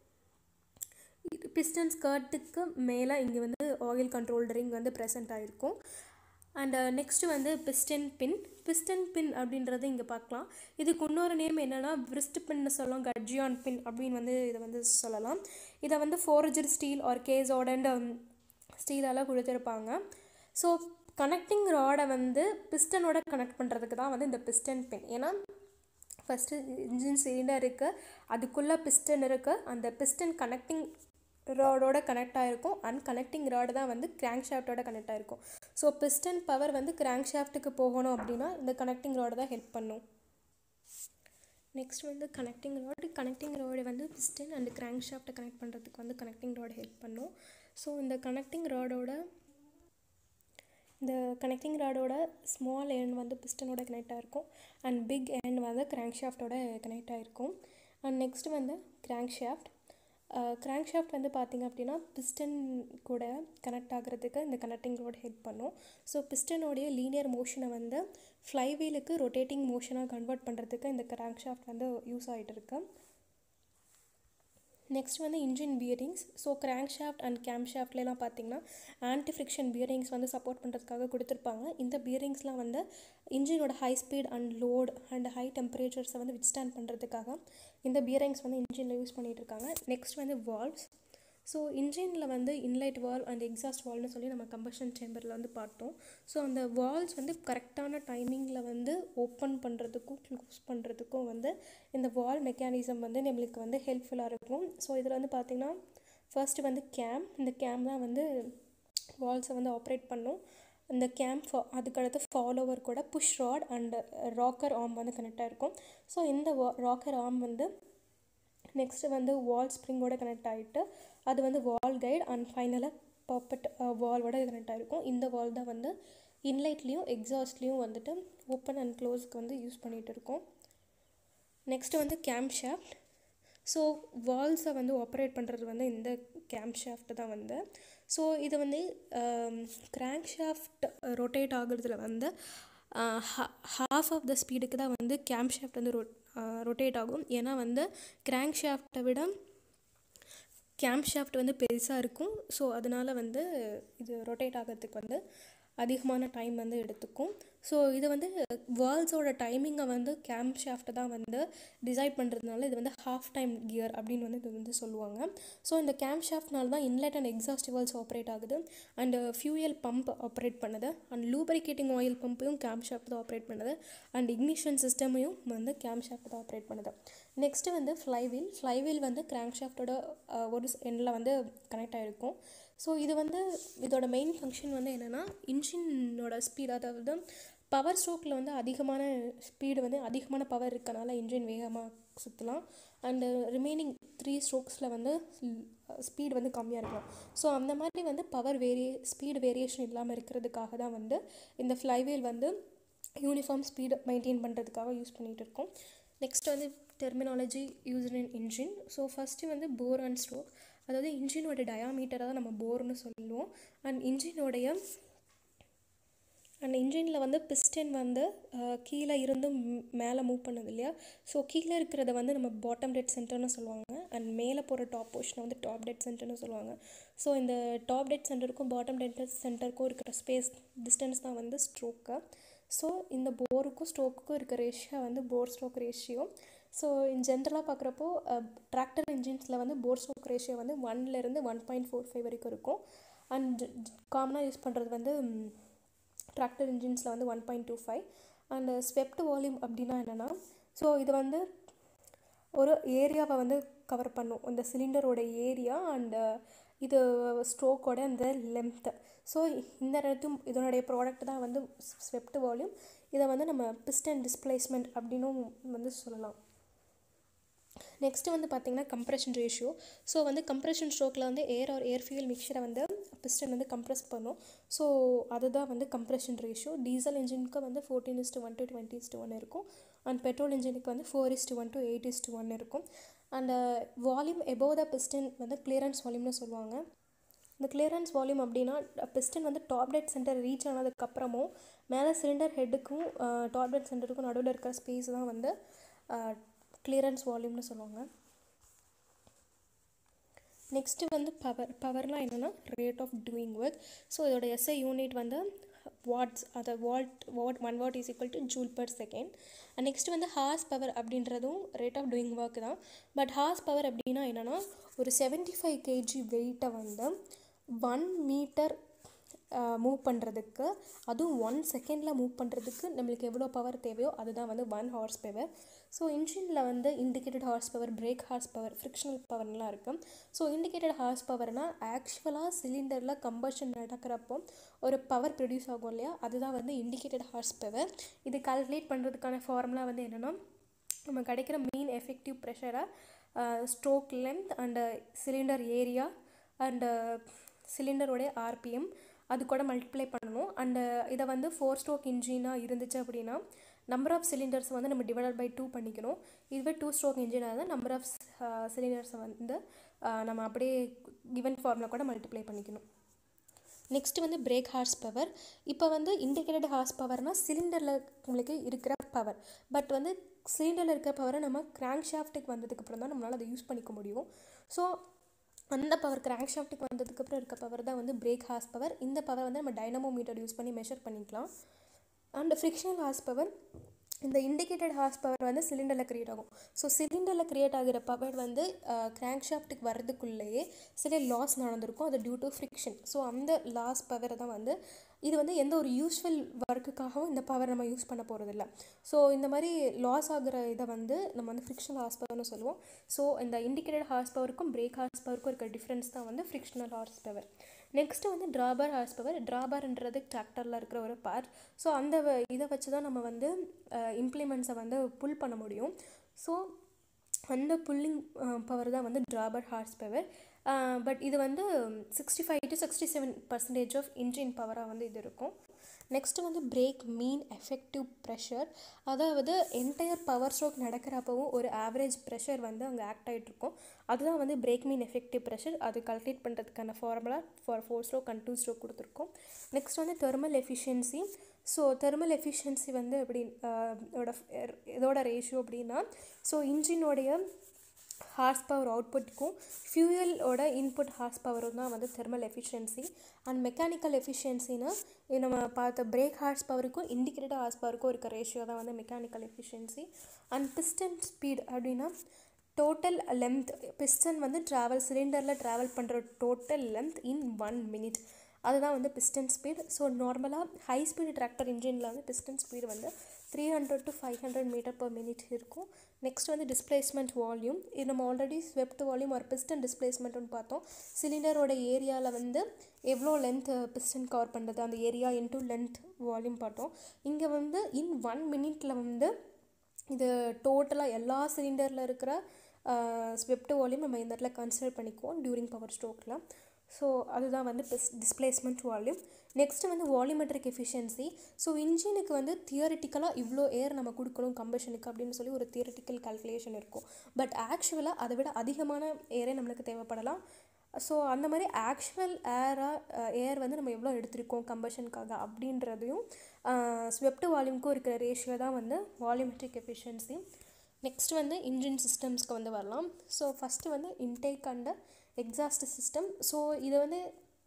பிஸ்டன் ஸ்கர்ட்டுக்கு மேலே இங்கே வந்து ஆயில் கண்ட்ரோல் ரிங் வந்து ப்ரெசென்ட் ஆகிருக்கும் அண்ட் நெக்ஸ்ட்டு வந்து பிஸ்டன் பின் பிஸ்டன் பின் அப்படின்றது இங்கே பார்க்கலாம் இதுக்கு இன்னொரு நேம் என்னென்னா விரிஸ்ட் பின்னு சொல்லலாம் கட்ஜியான் பின் அப்படின்னு வந்து இதை வந்து சொல்லலாம் இதை வந்து ஃபோர்ஜர் ஸ்டீல் ஆர் கேஸோட ஸ்டீலால் கொடுத்துருப்பாங்க ஸோ கனெக்டிங் ராடை வந்து பிஸ்டனோட கனெக்ட் பண்ணுறதுக்கு தான் வந்து இந்த பிஸ்டன் பின் ஏன்னா ஃபஸ்ட்டு இன்ஜின் சிலிண்டர் இருக்குது அதுக்குள்ளே பிஸ்டன் இருக்குது அந்த பிஸ்டன் கனெக்டிங் ராடோட கனெக்ட் ஆகிருக்கும் அண்ட் கனெக்டிங் ராடு தான் வந்து கிராங்க் ஷாஃப்டோட கனெக்ட் ஆகிருக்கும் ஸோ பிஸ்டன் பவர் வந்து கிராங்க் ஷாஃப்ட்டுக்கு போகணும் அப்படின்னா இந்த கனெக்டிங் ராடு தான் ஹெல்ப் பண்ணும் நெக்ஸ்ட் வந்து கனெக்டிங் ராடு கனெக்டிங் ராடு வந்து பிஸ்டன் அண்ட் கிராங்க் ஷாஃப்ட்டை கனெக்ட் பண்ணுறதுக்கு வந்து கனெக்டிங் ராடு ஹெல்ப் பண்ணும் ஸோ இந்த கனெக்டிங் ராடோட இந்த கனெக்டிங் ராடோட ஸ்மால் எண்ட் வந்து பிஸ்டனோட கனெக்ட் ஆகிருக்கும் அண்ட் பிக் எண்ட் வந்து கிராங்க் ஷாஃப்டோட கனெக்ட் ஆகிருக்கும் அண்ட் நெக்ஸ்ட் வந்து கிராங்க் ஷாஃப்ட் கிராங்க் ஷாஃப்ட் வந்து பார்த்திங்க அப்படின்னா பிஸ்டன் கூட கனெக்ட் ஆகிறதுக்கு இந்த கனெக்டிங் ரோட் ஹெல்ப் பண்ணும் ஸோ பிஸ்டனோடைய லீனியர் மோஷனை வந்து ஃப்ளைவீலுக்கு ரொட்டேட்டிங் மோஷனாக கன்வெர்ட் பண்ணுறதுக்கு இந்த கிராங்க் ஷாஃப்ட் வந்து யூஸ் ஆகிட்டு இருக்கு நெக்ஸ்ட் வந்து engine bearings so crank shaft and cam ஷாஃப்ட்லாம் பார்த்தீங்கன்னா ஆன்டி ஃப்ரிக்ஷன் பியரிங்ஸ் வந்து சப்போர்ட் பண்ணுறதுக்காக கொடுத்துருப்பாங்க இந்த பியரிங்ஸ்லாம் வந்து இன்ஜினோட high speed and load and high டெம்பரேச்சர்ஸை வந்து வித்ஸ்டாண்ட் பண்ணுறதுக்காக இந்த பியரிங்ஸ் வந்து இன்ஜினில் யூஸ் பண்ணிகிட்டு இருக்காங்க நெக்ஸ்ட் வந்து வால்வ்ஸ் ஸோ இன்ஜினில் வந்து இன்லைட் வால் அண்ட் எக்ஸாஸ்ட் வால்னு சொல்லி நம்ம கம்பஷன் சேம்பரில் வந்து பார்த்தோம் ஸோ அந்த வால்ஸ் வந்து கரெக்டான டைமிங்கில் வந்து ஓப்பன் பண்ணுறதுக்கும் க்ளோஸ் பண்ணுறதுக்கும் வந்து இந்த வால் மெக்கானிசம் வந்து நம்மளுக்கு வந்து ஹெல்ப்ஃபுல்லாக இருக்கும் ஸோ இதில் வந்து பார்த்திங்கன்னா ஃபர்ஸ்ட் வந்து கேம் இந்த கேம் தான் வந்து வால்ஸை வந்து ஆப்ரேட் பண்ணும் இந்த கேம் ஃபா அதுக்கடுத்து ஃபாலோவர் கூட push rod and rocker arm வந்து கனெக்ட் ஆகிருக்கும் ஸோ இந்த ராக்கர் ஆர்ம் வந்து நெக்ஸ்ட்டு வந்து வால் ஸ்ப்ரிங்கோட கனெக்ட் ஆகிட்டு அது வந்து வால் கைட் அண்ட் ஃபைனலாக பாப்பட் வால்வோட கனெக்ட் ஆகிருக்கும் இந்த வால் தான் வந்து இன்லைட்லேயும் எக்ஸாஸ்ட்லேயும் வந்துட்டு ஓப்பன் அண்ட் க்ளோஸ்க்கு வந்து யூஸ் பண்ணிகிட்டு இருக்கோம் நெக்ஸ்ட்டு வந்து கேம் ஷாஃப்ட் ஸோ வால்ஸை வந்து ஆப்ரேட் பண்ணுறது வந்து இந்த கேம் ஷாஃப்ட் தான் வந்து ஸோ இது வந்து கிராங்க் ஷாஃப்ட் ரொட்டேட் ஆகுறதுல வந்து ஹாஃப் ஆஃப் த ஸ்பீடுக்கு தான் வந்து கேம் ஷாஃப்ட் வந்து ரொ ரொட்டேட் ஆகும் ஏன்னா வந்து கிராங்க் ஷாஃப்டை விட கேம் ஷாஃப்ட் வந்து பெருசாக இருக்கும் ஸோ அதனால் வந்து இது ரொட்டேட் ஆகிறதுக்கு வந்து அதிகமான டைம் வந்து எடுத்துக்கும் ஸோ இது வந்து வேர்ல்ஸோட டைமிங்கை வந்து கேம் ஷாஃப்ட்டை தான் வந்து டிசைட் பண்ணுறதுனால இது வந்து ஹாஃப் டைம் கியர் அப்படின்னு வந்து இது வந்து சொல்லுவாங்க ஸோ இந்த கேம் ஷாஃப்ட்னால தான் inlet and exhaust valves operate ஆகுது அண்ட் ஃபியூயல் பம்ப் ஆப்ரேட் பண்ணுது அண்ட் லூபரிகேட்டிங் ஆயில் பம்பையும் கேம் ஷாஃப்ட் தான் ஆப்ரேட் பண்ணுது அண்ட் இக்னிஷன் சிஸ்டமையும் வந்து கேம் ஷாஃப்ட் தான் ஆப்ரேட் பண்ணுது நெக்ஸ்ட்டு வந்து ஃப்ளைவீல் ஃப்ளைவீல் வந்து கிராங்க் ஷாஃப்டோட ஒரு எண்டில் வந்து கனெக்ட் ஆகிருக்கும் ஸோ இது வந்து இதோட மெயின் ஃபங்க்ஷன் வந்து என்னென்னா இன்ஜினோட ஸ்பீட் அதாவது பவர் ஸ்ட்ரோக்கில் வந்து அதிகமான ஸ்பீடு வந்து அதிகமான பவர் இருக்கனால இன்ஜின் வேகமாக சுற்றலாம் அண்டு ரிமைனிங் த்ரீ ஸ்ட்ரோக்ஸில் வந்து ஸ்பீடு வந்து கம்மியாக இருக்கலாம் ஸோ அந்த மாதிரி வந்து பவர் வேரிய ஸ்பீடு வேரியேஷன் இல்லாமல் இருக்கிறதுக்காக தான் வந்து இந்த ஃப்ளைவீல் வந்து யூனிஃபார்ம் ஸ்பீடு மெயின்டைன் பண்ணுறதுக்காக யூஸ் பண்ணிகிட்டு இருக்கோம் நெக்ஸ்ட் வந்து terminology used in engine so first வந்து போர் அண்ட் ஸ்ட்ரோக் அதாவது இன்ஜினோட டயாமீட்டரை தான் நம்ம போர்னு சொல்லுவோம் அண்ட் இன்ஜினோடைய அண்ட் இன்ஜினில் வந்து பிஸ்டன் வந்து கீழே இருந்து மேலே மூவ் பண்ணுது இல்லையா ஸோ கீழே இருக்கிறத வந்து நம்ம பாட்டம் டெட் சென்டர்னு சொல்லுவாங்க அண்ட் மேலே போகிற டாப் போர்ஷனை வந்து டாப் டெட் சென்டர்னு சொல்லுவாங்க ஸோ இந்த டாப் டெட் சென்டருக்கும் பாட்டம் டெட் சென்டருக்கும் இருக்கிற ஸ்பேஸ் டிஸ்டன்ஸ் தான் வந்து ஸ்ட்ரோக்கு ஸோ இந்த போருக்கும் ஸ்ட்ரோக்குக்கும் இருக்க ரேஷியோ வந்து bore stroke ratio so in ஜென்ரலாக பார்க்குறப்போ ட்ராக்டர் இன்ஜின்ஸில் வந்து போர் ஸ்ட்ரோக் ரேஷியோ வந்து ஒன்லேருந்து ஒன் பாயிண்ட் ஃபோர் ஃபைவ் வரைக்கும் இருக்கும் அண்ட் காமனாக யூஸ் பண்ணுறது வந்து ட்ராக்டர் இன்ஜின்ஸில் வந்து one point two five and swept volume அப்படின்னா என்னென்னா ஸோ இது வந்து ஒரு ஏரியாவை வந்து கவர் பண்ணும் இந்த சிலிண்டரோட ஏரியா அண்டு இது ஸ்ட்ரோக்கோட அந்த லென்த்து ஸோ இந்த இடத்தும் இதனுடைய ப்ராடக்ட் தான் வந்து ஸ்வெப்ட் வால்யூம் இதை வந்து நம்ம பிஸ்டன் டிஸ்பிளேஸ்மெண்ட் அப்படின்னும் வந்து சொல்லலாம் நெக்ஸ்ட்டு வந்து பார்த்திங்கன்னா கம்ப்ரெஷன் ரேஷியோ ஸோ வந்து கம்ப்ரெஷன் ஸ்ட்ரோக்கில் வந்து ஏர் ஆர் ஏர் ஃபியூல் மிக்சரை வந்து பிஸ்டன் வந்து கம்ப்ரெஸ் பண்ணும் ஸோ அதுதான் வந்து கம்ப்ரெஷன் ரேஷியோ டீசல் இன்ஜினுக்கு வந்து fourteen is to one to twenty is to one இருக்கும் அண்ட் பெட்ரோல் இன்ஜினுக்கு வந்து four is to one to eight is to one இருக்கும் and volume above the piston வந்து கிளியரன்ஸ் வால்யூம்னு சொல்லுவாங்க இந்த கிளியரன்ஸ் வால்யூம் அப்படின்னா பிஸ்டன் வந்து டாப் டெட் சென்டர் ரீச் ஆனதுக்கப்புறமும் மேலே சிலிண்டர் ஹெட்டுக்கும் டாப் டெட் சென்டருக்கும் நடுவில் இருக்கிற ஸ்பேஸ் தான் வந்து கிளியரன்ஸ் வால்யூம்னு சொல்லுவாங்க நெக்ஸ்ட்டு வந்து பவர் பவர்னால் என்னென்னா rate of doing work so இதோட எஸ்ஐ யூனிட் வந்து வாட்ஸ் அதை watt watt one watt is equal to joule per second and next வந்து ஹார்ஸ் பவர் அப்படின்றதும் ரேட் ஆஃப் டூயிங் ஒர்க் தான் பட் ஹார்ஸ் பவர் அப்படின்னா என்னென்னா ஒரு செவன்ட்டி ஃபைவ் கேஜி வெயிட்டை வந்து ஒன் மீட்டர் மூவ் பண்ணுறதுக்கு அதுவும் ஒன் செகண்டில் மூவ் பண்ணுறதுக்கு நம்மளுக்கு எவ்வளோ பவர் தேவையோ அதுதான் வந்து ஒன் ஹார்ஸ் பவர் ஸோ இன்ஜினில் வந்து indicated horse power brake horse power frictional பவர்லாம் இருக்கும் ஸோ இண்டிகேட்டட் ஹார்ஸ் பவர்னால் ஆக்சுவலாக சிலிண்டரில் கம்பஷன் நடக்கிறப்போ ஒரு பவர் ப்ரொடியூஸ் ஆகும் இல்லையா அதுதான் வந்து இண்டிகேட்டட் ஹார்ஸ் பவர் இது கால்குலேட் பண்ணுறதுக்கான ஃபார்முலா வந்து என்னென்னா நம்ம கிடைக்கிற மெயின் எஃபெக்டிவ் ப்ரெஷரை stroke length and cylinder area and சிலிண்டரோடைய ஆர்பிஎம் அது கூட மல்டிப்ளை பண்ணணும் அண்டு இதை வந்து ஃபோர் ஸ்ட்ரோக் இன்ஜினாக இருந்துச்சு அப்படின்னா நம்பர் ஆஃப் சிலிண்டர்ஸ் வந்து நம்ம டிவைடட் பை டூ பண்ணிக்கணும் இதுவே டூ ஸ்ட்ரோக் இன்ஜினாக இருந்தால் நம்பர் ஆஃப் சிலிண்டர்ஸை வந்து நம்ம அப்படியே கிவன் ஃபார்மில் கூட மல்டிப்ளை பண்ணிக்கணும் நெக்ஸ்ட் வந்து பிரேக் ஹார்ஸ் பவர் இப்போ வந்து இண்டிகேட்டட் ஹார்ஸ் பவர்னால் சிலிண்டரில் உங்களுக்கு இருக்கிற பவர் பட் வந்து சிலிண்டரில் இருக்கிற பவரை நம்ம கிராங்க் ஷாஃப்ட்டுக்கு வந்ததுக்கப்புறம் தான் நம்மளால் அதை யூஸ் பண்ணிக்க முடியும் ஸோ அந்த பவர் கிராங்க் ஷாஃப்ட்டுக்கு வந்ததுக்கப்புறம் இருக்க பவர் தான் வந்து பிரேக் ஹார்ஸ் பவர் இந்த பவர் வந்து நம்ம டைனமோ மீட்டர் யூஸ் பண்ணி மெஷர் பண்ணிக்கலாம் அண்ட் ஃப்ரிக்ஷனல் ஹார்ஸ் பவர் இந்த இண்டிகேட்டட் ஹார்ஸ் பவர் வந்து சிலிண்டரில் க்ரியேட் ஆகும் ஸோ சிலிண்டரில் க்ரியேட் ஆகிற பவர் வந்து கிராங்க் ஷாஃப்ட்டுக்கு வர்றதுக்குள்ளேயே சில லாஸ் நடந்திருக்கும் அது டியூ டு ஃப்ரிக்ஷன் ஸோ அந்த லாஸ் பவரை தான் வந்து இது வந்து எந்த ஒரு யூஸ்ஃபுல் ஒர்க்குக்காகவும் இந்த பவர் நம்ம யூஸ் பண்ண போகிறதில்ல ஸோ இந்த மாதிரி லாஸ் ஆகிற இதை வந்து நம்ம வந்து ஃப்ரிக்ஷனல் ஹார்ஸ் பவர்னு சொல்லுவோம் ஸோ இந்த இண்டிகேட்டட் ஹார்ஸ் பவருக்கும் பிரேக் ஹார்ஸ் பவருக்கும் இருக்க டிஃப்ரென்ஸ் தான் வந்து ஃப்ரிக்ஷனல் ஹார்ஸ் பவர் நெக்ஸ்ட்டு வந்து ட்ராபர் ஹார்ஸ் பவர் ட்ராபர்ன்றது டிராக்டரில் இருக்கிற ஒரு பார்ட் ஸோ அந்த இதை வச்சு தான் நம்ம வந்து இம்ப்ளிமெண்ட்ஸை வந்து புல் பண்ண முடியும் ஸோ அந்த புல்லிங் பவர் தான் வந்து ட்ராபர் ஹார்ஸ் பவர் பட் இது வந்து sixty five to sixty seven percentage of engine பவராக வந்து இது இருக்கும் நெக்ஸ்ட்டு வந்து பிரேக் மீன் எஃபெக்டிவ் ப்ரெஷர் அதாவது என்டையர் பவர் ஸ்ட்ரோக் நடக்கிறப்பவும் ஒரு ஆவரேஜ் ப்ரெஷர் வந்து அங்கே ஆக்ட் ஆகிட்டு இருக்கும் அதுதான் வந்து பிரேக் மீன் எஃபெக்டிவ் ப்ரெஷர் அது கால்குலேட் பண்ணுறதுக்கான formula for four stroke and two stroke கொடுத்துருக்கோம் நெக்ஸ்ட் வந்து thermal efficiency so thermal efficiency வந்து எப்படி இதோட இதோட ரேஷியோ அப்படின்னா ஸோ இன்ஜினோடைய ஹார்ஸ் பவர் அவுட்புட்டுக்கும் ஃபியூயலோட இன்புட் ஹார்ஸ் பவரும் தான் வந்து தெர்மல் எஃபிஷியன்சி அண்ட் மெக்கானிக்கல் எஃபிஷியன்சினா நம்ம பார்த்த பிரேக் ஹார்ஸ் பவருக்கும் இண்டிகேட்டட் ஹார்ஸ் பவருக்கும் இருக்க ரேஷியோ தான் வந்து mechanical efficiency and piston speed அப்படின்னா டோட்டல் லென்த் பிஸ்டன் வந்து ட்ராவல் சிலிண்டரில் ட்ராவல் பண்ணுற total length in one minute அதுதான் வந்து பிஸ்டன் ஸ்பீட் ஸோ நார்மலாக ஹை ஸ்பீடு டிராக்டர் இன்ஜினில் வந்து பிஸ்டன் ஸ்பீடு வந்து three hundred to five hundred metre per minute இருக்கும் நெக்ஸ்ட் வந்து டிஸ்பிளேஸ்மெண்ட் வால்யூம் இது நம்ம ஆல்ரெடி ஸ்வெப்ட் வால்யூம் ஒரு பிஸ்டன் டிஸ்பிளேஸ்மெண்ட்னு பார்த்தோம் சிலிண்டரோட ஏரியாவில் வந்து எவ்வளோ லென்த் பிஸ்டன் கவர் பண்ணுறது அந்த ஏரியா இன்டூ லென்த் வால்யூம் பார்த்தோம் இங்கே வந்து இன் ஒன் மினிட்ல வந்து இது டோட்டலாக எல்லா சிலிண்டரில் இருக்கிற ஸ்வெப்ட் வால்யூம் நம்ம இந்த இடத்துல கன்சிடர் பண்ணிக்குவோம் டியூரிங் பவர் ஸ்ட்ரோக்கில் ஸோ அதுதான் வந்து பிஸ் டிஸ்பிளேஸ்மெண்ட் வால்யூம் நெக்ஸ்ட்டு வந்து வால்யூமெட்ரிக் எஃபிஷியன்சி ஸோ இன்ஜினுக்கு வந்து தியரிட்டிக்கலாக இவ்வளோ ஏர் நம்ம கொடுக்கணும் கம்பஷனுக்கு அப்படின்னு சொல்லி ஒரு தியரிட்டிக்கல் கால்குலேஷன் இருக்கும் பட் ஆக்சுவலாக அதை விட அதிகமான ஏரே நம்மளுக்கு தேவைப்படலாம் ஸோ அந்த மாதிரி ஆக்சுவல் ஏராக ஏர் வந்து நம்ம எவ்வளோ எடுத்திருக்கோம் கம்பஷனுக்காக அப்படின்றதையும் ஸ்வெப்ட் வால்யூமுக்கும் இருக்கிற ரேஷியோ தான் வந்து வால்யூமெட்ரிக் எஃபிஷியன்சி நெக்ஸ்ட் வந்து இன்ஜின் சிஸ்டம்ஸ்க்கு வந்து வரலாம் ஸோ ஃபஸ்ட்டு வந்து intake and exhaust system so இதை வந்து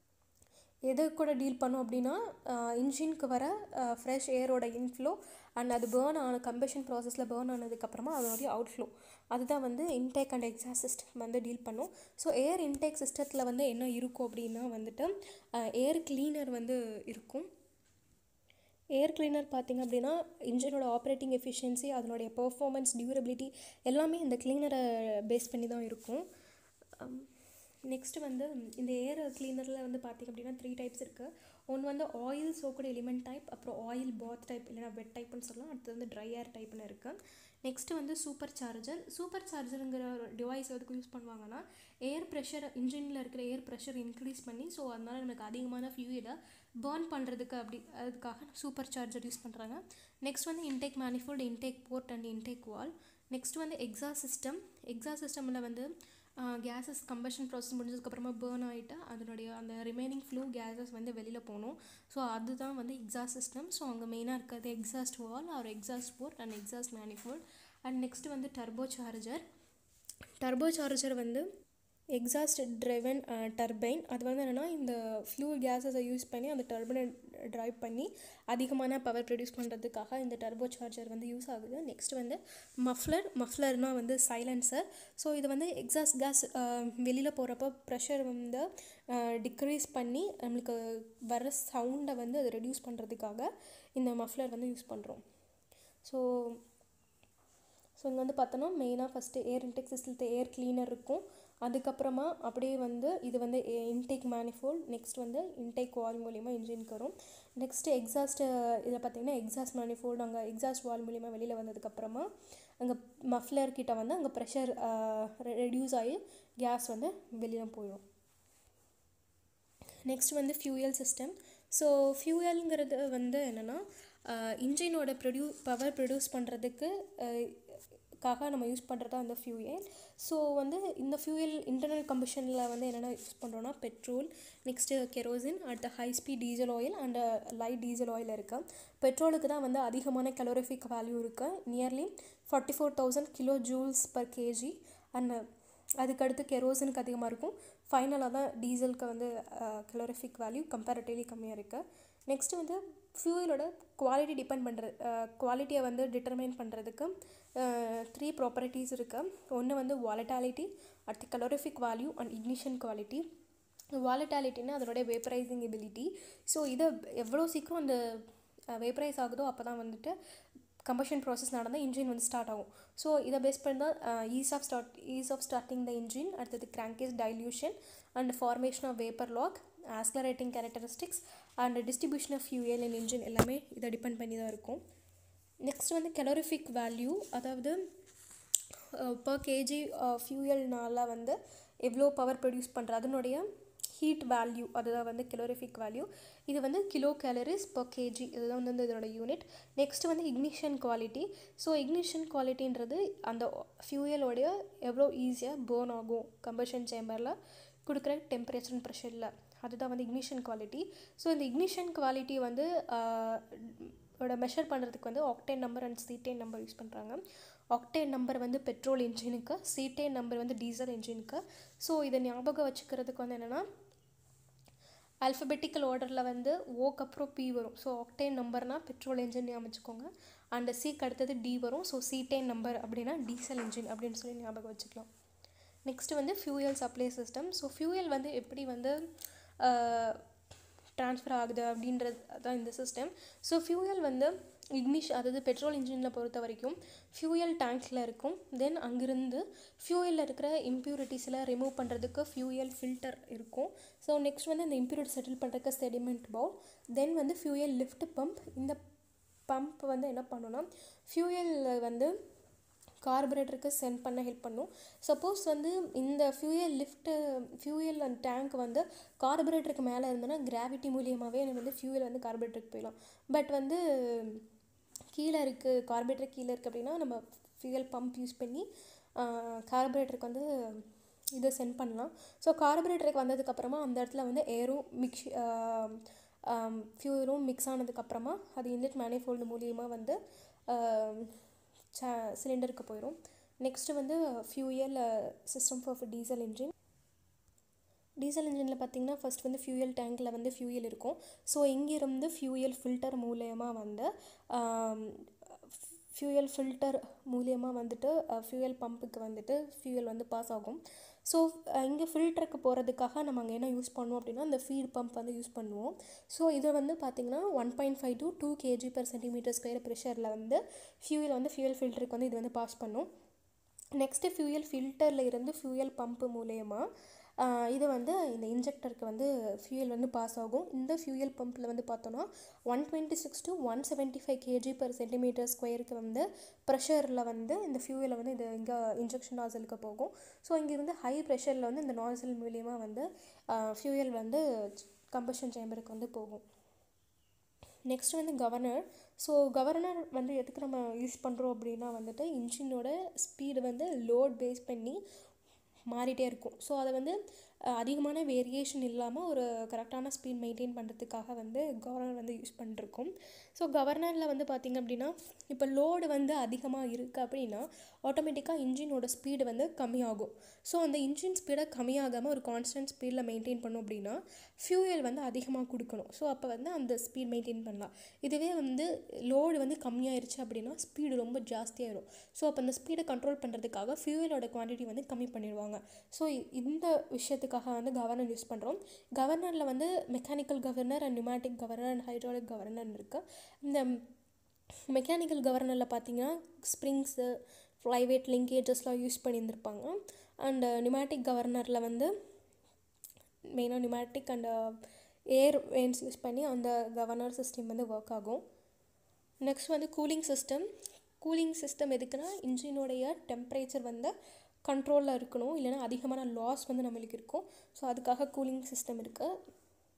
எது கூட டீல் பண்ணோம் அப்படின்னா இன்ஜினுக்கு வர ஃப்ரெஷ் ஏரோட இன்ஃப்ளோ அண்ட் அது பேர்ன் ஆன கம்பஷன் ப்ராசஸில் பேர்ன் ஆனதுக்கப்புறமா அதோடைய அவுட்ஃப்ளோ அதுதான் வந்து இன்டேக் அண்ட் எக்ஸாஸ்ட் சிஸ்டம் வந்து டீல் பண்ணும் ஸோ ஏர் இன்டேக் சிஸ்டத்தில் வந்து என்ன இருக்கும் அப்படின்னா வந்துட்டு ஏர் கிளீனர் வந்து இருக்கும் ஏர் கிளீனர் பார்த்திங்க அப்படின்னா இன்ஜினோட ஆப்ரேட்டிங் எஃபிஷியன்சி அதனுடைய பர்ஃபார்மன்ஸ் டியூரபிலிட்டி எல்லாமே இந்த கிளீனரை பேஸ் பண்ணி தான் இருக்கும் நெக்ஸ்ட்டு வந்து இந்த ஏர் கிளீனரில் வந்து பார்த்திங்க அப்படின்னா த்ரீ டைப்ஸ் இருக்குது ஒன்று வந்து ஆயில் சோக்கோட எலிமெண்ட் டைப் அப்புறம் ஆயில் பாத் டைப் இல்லைனா வெட் டைப்னு சொல்லலாம் அடுத்து வந்து ட்ரை ஏர் டைப்னு இருக்குது நெக்ஸ்ட்டு வந்து சூப்பர் சார்ஜர் சூப்பர் சார்ஜருங்கிற ஒரு டிவைஸ் எதுக்கு யூஸ் பண்ணுவாங்கன்னா ஏர் ப்ரெஷர் இன்ஜினில் இருக்கிற ஏர் ப்ரெஷர் இன்க்ரீஸ் பண்ணி ஸோ அதனால் நமக்கு அதிகமான ஃபியூயிலை பேர்ன் பண்ணுறதுக்கு அப்படி அதுக்காக சூப்பர் சார்ஜர் யூஸ் பண்ணுறாங்க நெக்ஸ்ட் வந்து intake manifold intake port and intake valve next வந்து எக்ஸா சிஸ்டம் எக்ஸா சிஸ்டமில் வந்து கேஸஸ் கம்பஷன் ப்ராசஸ் முடிஞ்சதுக்கப்புறமா பேர்ன் ஆகிட்டு அதனுடைய அந்த ரிமைனிங் ஃப்ளூ கேஸஸ் வந்து வெளியில் போகணும் ஸோ அதுதான் வந்து எக்ஸாஸ்ட் சிஸ்டம் ஸோ அங்கே மெயினாக இருக்கிறது exhaust valve or exhaust port and exhaust manifold and next வந்து டர்போ சார்ஜர் டர்போ சார்ஜர் வந்து எக்ஸாஸ்ட் ட்ரைவன் டர்பைன் அது வந்து என்னென்னா இந்த ஃப்ளூல் கேஸஸை யூஸ் பண்ணி அந்த டர்பைனை ட்ரைவ் பண்ணி அதிகமான பவர் ப்ரொடியூஸ் பண்ணுறதுக்காக இந்த டர்போ சார்ஜர் வந்து யூஸ் ஆகுது நெக்ஸ்ட் வந்து மஃப்ளர் மஃப்ளர்னால் வந்து சைலன்சர் ஸோ இது வந்து எக்ஸாஸ்ட் கேஸ் வெளியில் போகிறப்போ ப்ரெஷர் வந்து டிக்ரீஸ் பண்ணி நம்மளுக்கு வர சவுண்டை வந்து அதை ரெடியூஸ் பண்ணுறதுக்காக இந்த மஃப்ளர் வந்து யூஸ் பண்ணுறோம் ஸோ ஸோ இங்கே வந்து பார்த்தோன்னா மெயினாக ஃபஸ்ட்டு ஏர் இன்டெக் சிஸ்டத்தில் ஏர் கிளீனர் இருக்கும் அதுக்கப்புறமா அப்படியே வந்து இது வந்து இன்டேக் மேனிஃபோல்ட் நெக்ஸ்ட் வந்து இன்டேக் வால் மூலிமா இன்ஜினுக்கு வரும் நெக்ஸ்ட்டு எக்ஸாஸ்ட் இதில் பார்த்தீங்கன்னா எக்ஸாஸ்ட் மேனிஃபோல்டு அங்கே எக்ஸாஸ்ட் வால் மூலிமா வெளியில் வந்ததுக்கப்புறமா அங்கே மஃப்ளர் கிட்ட வந்து அங்கே ப்ரெஷர் ரெடியூஸ் ஆகி கேஸ் வந்து வெளியில் போயிடும் நெக்ஸ்ட் வந்து ஃபியூயல் சிஸ்டம் ஸோ ஃபியூயலுங்கிறது வந்து என்னென்னா இன்ஜினோட ப்ரொடியூ பவர் ப்ரொடியூஸ் பண்ணுறதுக்கு காக நம்ம யூஸ் பண்ணுறது அந்த ஃபியூயல் ஸோ வந்து இந்த ஃபியூயல் இன்டர்னல் கம்பஷனில் வந்து என்னென்ன யூஸ் பண்ணுறோன்னா பெட்ரோல் நெக்ஸ்ட்டு கெரோசின் அடுத்த high speed diesel oil and light diesel oil இருக்குது பெட்ரோலுக்கு தான் வந்து அதிகமான கலோரிஃபிக் வேல்யூ இருக்குது nearly forty four thousand kilo joules per KG and அதுக்கடுத்து கெரோசினுக்கு அதிகமாக இருக்கும் ஃபைனலாக தான் டீசலுக்கு வந்து கலோரிஃபிக் வேல்யூ கம்பேரிட்டிவ்லி கம்மியாக இருக்குது நெக்ஸ்ட்டு வந்து ஃபியூயலோட குவாலிட்டி டிபெண்ட் பண்ணுறது குவாலிட்டியை வந்து டிட்டர்மைன் பண்ணுறதுக்கு த்ரீ ப்ராப்பர்ட்டிஸ் இருக்குது ஒன்று வந்து வாலட்டாலிட்டி அடுத்து calorific value and ignition quality வாலட்டாலிட்டின்னா அதனுடைய வேப்பரைசிங் எபிலிட்டி ஸோ இதை எவ்வளோ சீக்கிரம் அந்த வேப்பரைஸ் ஆகுதோ அப்போ தான் வந்துட்டு கம்பஷன் ப்ராசஸ் நடந்தால் இன்ஜின் வந்து ஸ்டார்ட் ஆகும் ஸோ இதை பேஸ் பண்ணி தான் ease of start ease of starting the engine அடுத்தது crankcase dilution and formation of vapour lock accelerating characteristics and distribution of fuel and engine எல்லாமே இதை டிபெண்ட் பண்ணி தான் இருக்கும் நெக்ஸ்ட் வந்து கலோரிஃபிக் வேல்யூ அதாவது பர் கேஜி ஃபியூயல்னால வந்து எவ்வளோ பவர் ப்ரொடியூஸ் பண்ணுறது அதனுடைய ஹீட் வேல்யூ அதுதான் வந்து கிலோரிஃபிக் வேல்யூ இது வந்து கிலோ கேலரிஸ் பர் கேஜி இதுதான் வந்து இதனோட யூனிட் நெக்ஸ்ட் வந்து இக்னிஷன் குவாலிட்டி ஸோ இக்னிஷன் குவாலிட்டின்றது அந்த ஃபியூயலோடைய எவ்வளோ ஈஸியாக பேர்ன் ஆகும் கம்பஷன் சேம்பரில் கொடுக்குற டெம்பரேச்சர் அண்ட் ப்ரெஷரில் அதுதான் வந்து இக்னிஷன் குவாலிட்டி ஸோ இந்த இக்னிஷன் குவாலிட்டி வந்து ஓட மெஷர் பண்ணுறதுக்கு வந்து octane number and cetane number use பண்ணுறாங்க ஆக்டேன் நம்பர் வந்து பெட்ரோல் இன்ஜினுக்கு சீட்டேன் நம்பர் வந்து டீசல் இன்ஜினுக்கு ஸோ இதை ஞாபகம் வச்சுக்கிறதுக்கு வந்து என்னென்னா அல்ஃபபெட்டிக்கல் ஆர்டரில் வந்து ஓக்கு அப்புறம் பி வரும் ஸோ ஆக்டேன் நம்பர்னால் பெட்ரோல் இன்ஜின் ஞாபகம் வச்சுக்கோங்க அண்ட் சிக்கு அடுத்தது டி வரும் ஸோ சீட்டேன் நம்பர் அப்படின்னா டீசல் இன்ஜின் அப்படின்னு சொல்லி ஞாபகம் வச்சுக்கலாம் நெக்ஸ்ட் வந்து fuel supply system so fuel வந்து எப்படி வந்து ட்ரான்ஸ்ஃபர் ஆகுது அப்படின்றது தான் இந்த சிஸ்டம் ஸோ ஃபியூயல் வந்து இக்னிஷ் அதாவது பெட்ரோல் இன்ஜினில் பொறுத்த வரைக்கும் ஃபியூயல் டேங்க்கில் இருக்கும் தென் அங்கிருந்து ஃபியூயலில் இருக்கிற இம்ப்யூரிட்டிஸில் ரிமூவ் பண்ணுறதுக்கு ஃபியூயல் ஃபில்டர் இருக்கும் ஸோ நெக்ஸ்ட் வந்து இந்த இம்ப்யூரிட்டி செட்டில் பண்ணுறதுக்கு செடிமெண்ட் பவுல் தென் வந்து ஃபியூயல் லிஃப்ட் பம்ப் இந்த பம்ப் வந்து என்ன பண்ணுன்னா ஃபியூயல் வந்து கார்பரேட்டருக்கு சென்ட் பண்ண ஹெல்ப் பண்ணும் சப்போஸ் வந்து இந்த fuel lift fuel and tank வந்து கார்பரேட்டருக்கு மேலே இருந்ததுன்னா கிராவிட்டி மூலியமாகவே எனக்கு வந்து ஃபியூயல் வந்து கார்பரேட்டருக்கு போயிடலாம் பட் வந்து கீழே இருக்குது கார்பரேட்டர் கீழே இருக்குது அப்படின்னா நம்ம ஃபியூயல் பம்ப் யூஸ் பண்ணி கார்பரேட்டருக்கு வந்து இதை சென்ட் பண்ணலாம் ஸோ கார்பரேட்டருக்கு வந்ததுக்கப்புறமா அந்த இடத்துல வந்து ஏரும் மிக்ஸ் ஃபியூயலும் மிக்ஸ் ஆனதுக்கப்புறமா அது இன்லெட் மேனிஃபோல்டு மூலியமாக வந்து சிலிண்டருக்கு போயிடும் நெக்ஸ்ட்டு வந்து fuel system for diesel engine diesel இன்ஜினில் பார்த்தீங்கன்னா ஃபஸ்ட் வந்து ஃபியூயல் டேங்க்கில் வந்து ஃபியூயல் இருக்கும் ஸோ இங்கேருந்து ஃபியூயல் ஃபில்டர் மூலயமா வந்து ஃபியூயல் ஃபில்டர் மூலியமாக வந்துட்டு ஃபியூயல் பம்புக்கு வந்துட்டு ஃபியூயல் வந்து பாஸ் ஆகும் ஸோ இங்கே ஃபில்டருக்கு போகிறதுக்காக நம்ம அங்கே என்ன யூஸ் பண்ணுவோம் அப்படின்னா அந்த ஃபீட் பம்ப் வந்து யூஸ் பண்ணுவோம் ஸோ இதை வந்து பார்த்திங்கன்னா one point five to two KG per centimetre square ப்ரெஷரில் வந்து ஃபியூயல் வந்து ஃபியூயல் ஃபில்டருக்கு வந்து இது வந்து பாஸ் பண்ணும் நெக்ஸ்ட்டு ஃபியூயல் ஃபில்டரில் இருந்து ஃபியூயல் பம்ப்பு மூலயமா இது வந்து இந்த இன்ஜெக்டருக்கு வந்து ஃபியூயல் வந்து பாஸ் ஆகும் இந்த ஃபியூயல் பம்பில் வந்து பார்த்தோன்னா one twenty six to one seventy five KG per centimetre ஸ்கொயருக்கு வந்து ப்ரெஷரில் வந்து இந்த ஃபியூயலை வந்து இது இங்கே இன்ஜெக்ஷன் நாசலுக்கு போகும் ஸோ இங்கேருந்து ஹை ப்ரெஷரில் வந்து இந்த நாசல் மூலியமாக வந்து ஃபியூயல் வந்து கம்பஷன் சேம்பருக்கு வந்து போகும் நெக்ஸ்ட் வந்து கவர்னர் ஸோ கவர்னர் வந்து எதுக்கு நம்ம யூஸ் பண்ணுறோம் அப்படின்னா வந்துட்டு இன்ஜினோட ஸ்பீடு வந்து லோட் பேஸ் பண்ணி மாறிட்டே இருக்கும் ஸோ அதை வந்து அதிகமான வேரியேஷன் இல்லாமல் ஒரு கரெக்டான ஸ்பீட் மெயின்டைன் பண்ணுறதுக்காக வந்து கவர்னர் வந்து யூஸ் பண்ணிருக்கோம் ஸோ கவர்னரில் வந்து பார்த்திங்க அப்படின்னா இப்போ லோடு வந்து அதிகமாக இருக்குது அப்படின்னா ஆட்டோமேட்டிக்காக இன்ஜினோட ஸ்பீடு வந்து கம்மியாகும் ஸோ அந்த இன்ஜின் ஸ்பீடை கம்மியாகாமல் ஒரு கான்ஸ்டன்ட் ஸ்பீடில் மெயின்டைன் பண்ணோம் அப்படின்னா ஃபியூயல் வந்து அதிகமாக கொடுக்கணும் ஸோ அப்போ வந்து அந்த ஸ்பீட் மெயின்டைன் பண்ணலாம் இதுவே வந்து லோடு வந்து கம்மியாயிருச்சு அப்படின்னா ஸ்பீடு ரொம்ப ஜாஸ்தியாயிரும் ஸோ அப்போ அந்த ஸ்பீடை கண்ட்ரோல் பண்ணுறதுக்காக ஃபியூயலோட குவான்டிட்டி வந்து கம்மி பண்ணிடுவாங்க ஸோ இந்த விஷயத்துக்காக வந்து கவர்னர் யூஸ் பண்ணுறோம் கவர்னரில் வந்து mechanical governor and pneumatic governor and hydraulic governor இருக்குது இந்த மெக்கானிக்கல் கவர்னரில் பார்த்தீங்கன்னா ஸ்ப்ரிங்ஸு ஃப்ளைவேட் லிங்கேஜஸ்லாம் யூஸ் பண்ணியிருந்திருப்பாங்க அண்ட் நியூமேட்டிக் கவர்னரில் வந்து மெயினாக pneumatic and air vanes use பண்ணி அந்த கவர்னர் சிஸ்டம் வந்து ஒர்க் ஆகும் நெக்ஸ்ட் வந்து கூலிங் சிஸ்டம் கூலிங் சிஸ்டம் எதுக்குன்னா இன்ஜினுடைய டெம்பரேச்சர் வந்து கண்ட்ரோலில் இருக்கணும் இல்லைனா அதிகமான லாஸ் வந்து நம்மளுக்கு இருக்கும் ஸோ அதுக்காக கூலிங் சிஸ்டம் இருக்குது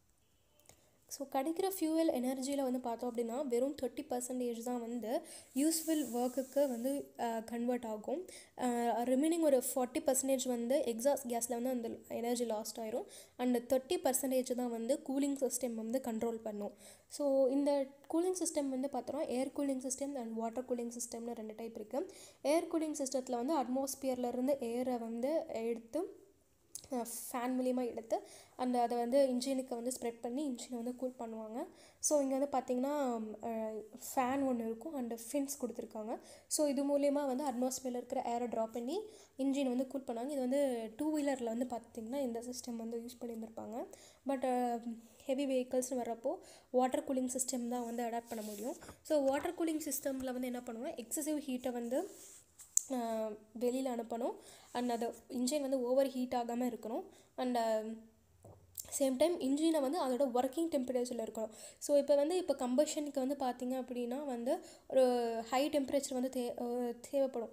ஸோ கிடைக்கிற ஃபியூவல் எனர்ஜியில் வந்து பார்த்தோம் அப்படின்னா வெறும் தேர்ட்டி பர்சன்டேஜ் தான் வந்து யூஸ்ஃபுல் ஒர்க்குக்கு வந்து கன்வெர்ட் ஆகும் ரிமைனிங் ஒரு ஃபார்ட்டி பர்சன்டேஜ் வந்து எக்ஸாஸ்ட் கேஸில் வந்து அந்த எனர்ஜி லாஸ்ட் ஆயிரும் அண்ட் தேர்ட்டி பர்சன்டேஜ் தான் வந்து கூலிங் சிஸ்டம் வந்து கண்ட்ரோல் பண்ணும் ஸோ இந்த கூலிங் சிஸ்டம் வந்து பார்த்தோன்னா air cooling system and water cooling சிஸ்டம்னு ரெண்டு டைப் இருக்குது ஏர் கூலிங் சிஸ்டத்தில் வந்து அட்மாஸ்பியர்லேருந்து ஏரை வந்து எடுத்து ஃபேன் மூலிமா எடுத்து அந்த அதை வந்து இன்ஜினுக்கு வந்து ஸ்ப்ரெட் பண்ணி இன்ஜினை வந்து கூல் பண்ணுவாங்க ஸோ இங்கே வந்து பார்த்திங்கன்னா ஃபேன் ஒன்று இருக்கும் அண்டு ஃபின்ஸ் கொடுத்துருக்காங்க ஸோ இது மூலயமா வந்து அட்மாஸ்பியரில் இருக்கிற ஏரை ட்ராப் பண்ணி இன்ஜினை வந்து கூல் பண்ணுவாங்க இது வந்து டூ வீலரில் வந்து பார்த்திங்கன்னா இந்த சிஸ்டம் வந்து யூஸ் பண்ணியிருந்திருப்பாங்க பட் ஹெவி வெஹிக்கல்ஸ்னு வரப்போ வாட்டர் கூலிங் சிஸ்டம் தான் வந்து அடாப்ட் பண்ண முடியும் ஸோ வாட்டர் கூலிங் சிஸ்டமில் வந்து என்ன பண்ணுவோம் எக்ஸசிவ் ஹீட்டை வந்து வெளியில் அனுப்பணும் அண்ட் அது இன்ஜின் வந்து ஓவர் ஹீட் ஆகாமல் இருக்கணும் அண்ட் சேம் டைம் இன்ஜினை வந்து அதோட ஒர்க்கிங் டெம்பரேச்சரில் இருக்கணும் ஸோ இப்போ வந்து இப்போ கம்பஷனுக்கு வந்து பார்த்திங்க அப்படின்னா வந்து ஒரு ஹை டெம்பரேச்சர் வந்து தே தேவைப்படும்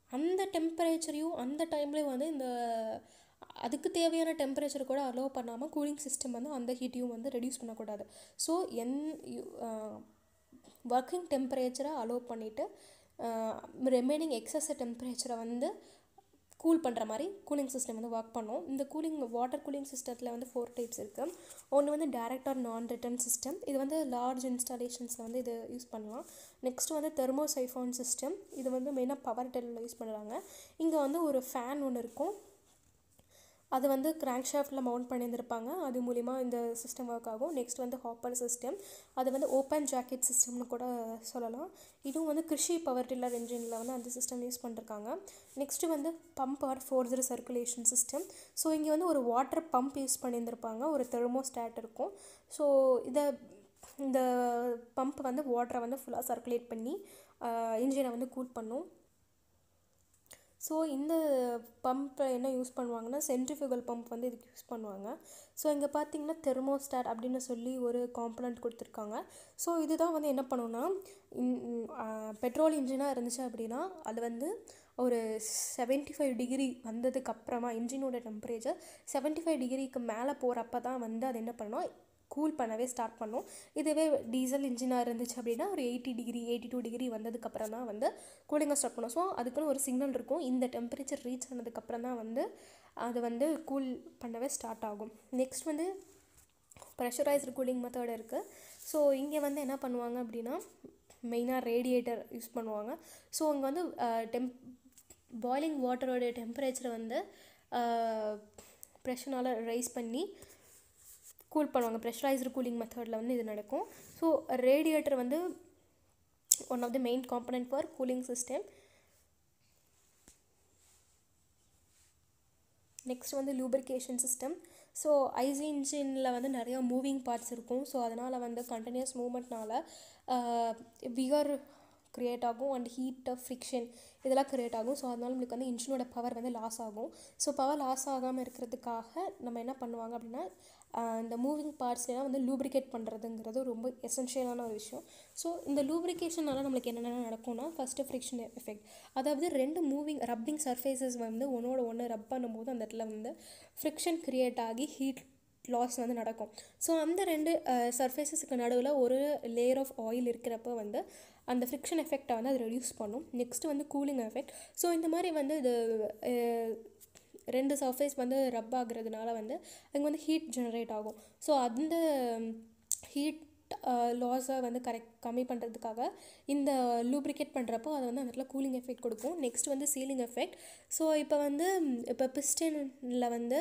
அந்த டெம்பரேச்சரையும் அந்த டைம்லேயும் வந்து இந்த அதுக்கு தேவையான டெம்பரேச்சர் கூட அலோவ் பண்ணாமல் கூலிங் சிஸ்டம் வந்து அந்த ஹீட்டையும் வந்து ரெடியூஸ் பண்ணக்கூடாது ஸோ என் ஒர்க்கிங் டெம்பரேச்சரை அலோவ் பண்ணிவிட்டு ரிமைனிங் எக்ஸஸ் டெம்பரேச்சரை வந்து கூல் பண்ணுற மாதிரி கூலிங் சிஸ்டம் வந்து ஒர்க் பண்ணும் இந்த கூலிங் வாட்டர் கூலிங் சிஸ்டத்தில் வந்து ஃபோர் டைப்ஸ் இருக்குது ஒன்று வந்து direct or non return system இது வந்து லார்ஜ் இன்ஸ்டாலேஷன்ஸில் வந்து இது யூஸ் பண்ணலாம் நெக்ஸ்ட் வந்து தெர்மோசைஃபான் சிஸ்டம் இது வந்து மெயினாக பவர் டெல்லில் யூஸ் பண்ணுறாங்க இங்கே வந்து ஒரு ஃபேன் ஒன்று இருக்கும் அது வந்து கிராங்க் ஷாஃப்டில் மவுண்ட் பண்ணியிருந்திருப்பாங்க அது மூலிமா இந்த சிஸ்டம் ஒர்க் ஆகும் நெக்ஸ்ட் வந்து ஹாப்பர் சிஸ்டம் அது வந்து ஓப்பன் ஜாக்கெட் சிஸ்டம்னு கூட சொல்லலாம் இதுவும் வந்து கிருஷி பவர் டில்லர் இன்ஜினில் வந்து அந்த சிஸ்டம் யூஸ் பண்ணிருக்காங்க நெக்ஸ்ட்டு வந்து pump or forced circulation system so இங்கே வந்து ஒரு வாட்டர் பம்ப் யூஸ் பண்ணியிருந்திருப்பாங்க ஒரு தெர்மோஸ்டாட் இருக்கும் ஸோ இதை இந்த பம்ப் வந்து வாட்டரை வந்து ஃபுல்லாக சர்க்குலேட் பண்ணி இன்ஜினை வந்து கூல் பண்ணும் ஸோ இந்த பம்பை என்ன யூஸ் பண்ணுவாங்கன்னா சென்ட்ரிஃபியூகல் பம்ப் வந்து இதுக்கு யூஸ் பண்ணுவாங்க ஸோ இங்கே பார்த்தீங்கன்னா தெர்மோஸ்டாட் அப்படின்னு சொல்லி ஒரு காம்பனண்ட் கொடுத்துருக்காங்க ஸோ இதுதான் வந்து என்ன பண்ணுன்னா பெட்ரோல் இன்ஜினாக இருந்துச்சு அப்படின்னா அது வந்து ஒரு செவன்ட்டி ஃபைவ் டிகிரி வந்ததுக்கு அப்புறமா இன்ஜினோட டெம்பரேச்சர் செவன்ட்டி ஃபைவ் டிகிரிக்கு மேலே போகிறப்ப தான் வந்து அது என்ன பண்ணணும் கூல் பண்ணவே ஸ்டார்ட் பண்ணும் இதுவே டீசல் இன்ஜினாக இருந்துச்சு அப்படின்னா ஒரு eighty degree eighty two degree வந்ததுக்கப்புறம் தான் வந்து கூலிங்கை ஸ்டார்ட் பண்ணும் ஸோ அதுக்குன்னு ஒரு சிக்னல் இருக்கும் இந்த டெம்பரேச்சர் ரீச் ஆனதுக்கப்புறம் தான் வந்து அது வந்து கூல் பண்ணவே ஸ்டார்ட் ஆகும் நெக்ஸ்ட் வந்து ப்ரெஷரைஸ்டு கூலிங் மெத்தட் இருக்குது ஸோ இங்கே வந்து என்ன பண்ணுவாங்க அப்படின்னா மெயினாக ரேடியேட்டர் யூஸ் பண்ணுவாங்க ஸோ இங்கே வந்து டெம்ப் பாய்லிங் வாட்டரோட டெம்பரேச்சரை வந்து ப்ரெஷனால் ரைஸ் பண்ணி கூல் பண்ணுவாங்க ப்ரெஷரைஸ்டு கூலிங் மெத்தடில் வந்து இது நடக்கும் ஸோ ரேடியேட்டர் வந்து one of the main component for cooling system next வந்து லூப்ரிகேஷன் சிஸ்டம் ஸோ ஐசி இன்ஜினில் வந்து நிறையா மூவிங் பார்ட்ஸ் இருக்கும் ஸோ அதனால் வந்து கண்டினியூஸ் மூமெண்ட்னால விகர் க்ரியேட் ஆகும் அண்ட் ஹீட் ஃப்ரிக்ஷன் இதெல்லாம் க்ரியேட் ஆகும் ஸோ அதனால் நம்மளுக்கு வந்து இன்ஜினோட பவர் வந்து லாஸ் ஆகும் ஸோ பவர் லாஸ் ஆகாமல் இருக்கிறதுக்காக நம்ம என்ன பண்ணுவாங்க அப்படின்னா இந்த மூவிங் பார்ட்ஸ்லாம் வந்து லூப்ரிகேட் பண்ணுறதுங்கிறது ரொம்ப எசென்ஷியலான ஒரு விஷயம் ஸோ இந்த லூப்ரிகேஷனால நம்மளுக்கு என்னென்ன நடக்கும்னா ஃபஸ்ட்டு ஃப்ரிக்ஷன் எஃபெக்ட் அதாவது ரெண்டு மூவிங் ரப்பிங் சர்ஃபேசஸ் வந்து ஒன்றோட ஒன்று ரப் பண்ணும்போது அந்த இடத்துல வந்து ஃப்ரிக்ஷன் க்ரியேட் ஆகி ஹீட் லாஸ் வந்து நடக்கும் ஸோ அந்த ரெண்டு சர்ஃபேஸஸுக்கு நடுவில் ஒரு லேயர் ஆஃப் ஆயில் இருக்கிறப்ப வந்து அந்த ஃப்ரிக்ஷன் எஃபெக்டை வந்து அது ரெடியூஸ் பண்ணும் நெக்ஸ்ட்டு வந்து கூலிங் எஃபெக்ட் ஸோ இந்த மாதிரி வந்து இது ரெண்டு சர்ஃபேஸ் வந்து ரப் ஆகுறதுனால வந்து அங்கே வந்து ஹீட் ஜெனரேட் ஆகும் ஸோ அந்த ஹீட் லாஸை வந்து கரெக்ட் கம்மி பண்ணுறதுக்காக இந்த லூப்ரிகேட் பண்ணுறப்போ அதை வந்து அந்த இடத்துல கூலிங் எஃபெக்ட் கொடுக்கும் நெக்ஸ்ட் வந்து சீலிங் எஃபெக்ட் ஸோ இப்போ வந்து இப்போ பிஸ்டனில் வந்து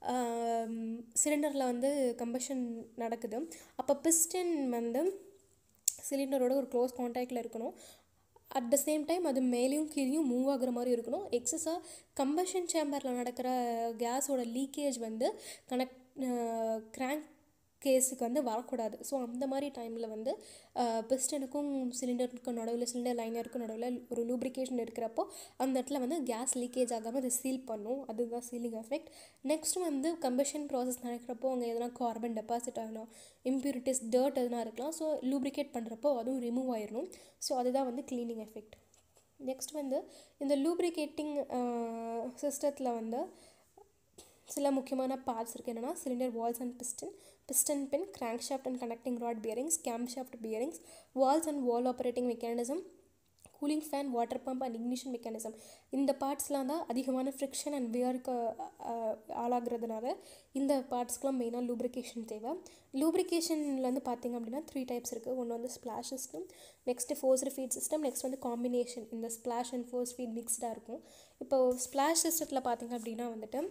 சிலிண்டரில் வந்து கம்பஷன் நடக்குது அப்போ பிஸ்டன் வந்து சிலிண்டரோட ஒரு க்ளோஸ் காண்டாக்டில் இருக்கணும் அட் த சேம் டைம் அது மேலேயும் கீழேயும் மூவ் ஆகுற மாதிரி இருக்கணும் எக்ஸஸாக கம்பஷன் சேம்பரில் நடக்கிற கேஸோட லீக்கேஜ் வந்து கனெக்ட் கிராங்க் கேஸுக்கு வந்து வரக்கூடாது ஸோ அந்த மாதிரி டைமில் வந்து பிஸ்டனுக்கும் சிலிண்டருக்கும் நடுவில் சிலிண்டர் லைனருக்கும் நடுவில் ஒரு லூப்ரிகேஷன் இருக்கிறப்போ அந்த இடத்துல வந்து கேஸ் லீக்கேஜ் ஆகாமல் அதை சீல் பண்ணும் அதுதான் சீலிங் எஃபெக்ட் நெக்ஸ்ட் வந்து கம்பஷன் ப்ராசஸ் நடக்கிறப்போ அங்கே எதனா கார்பன் டெபாசிட் ஆகலாம் இம்ப்யூரிட்டிஸ் டர்ட் எதனா இருக்கலாம் ஸோ லூப்ரிகேட் பண்ணுறப்போ அதுவும் ரிமூவ் ஆயிடணும் ஸோ அதுதான் வந்து க்ளீனிங் எஃபெக்ட் நெக்ஸ்ட் வந்து இந்த லூப்ரிகேட்டிங் சிஸ்டத்தில் வந்து சில முக்கியமான பார்ட்ஸ் இருக்குது என்னென்னா cylinder walls and piston piston pin, crankshaft and connecting rod bearings, camshaft bearings, valves and wall operating mechanism, cooling fan water pump and ignition mechanism இந்த பார்ட்ஸ்லாம் தான் அதிகமான ஃப்ரிக்ஷன் அண்ட் வியருக்கு ஆளாகிறதுனால இந்த பார்ட்ஸ்க்கெலாம் மெயினாக லூப்ரிகேஷன் தேவை லூப்ரிகேஷனில் வந்து பார்த்திங்க அப்படின்னா த்ரீ டைப்ஸ் இருக்குது ஒன்று வந்து splash system next forced feed system next வந்து காம்பினேஷன் இந்த ஸ்ப்ளாஷ் அண்ட் ஃபோர்ஸ் ஃபீட் மிக்ஸ்டாக இருக்கும் இப்போ ஸ்ப்ளாஷ் சிஸ்டத்தில் பார்த்திங்க அப்படின்னா வந்துட்டு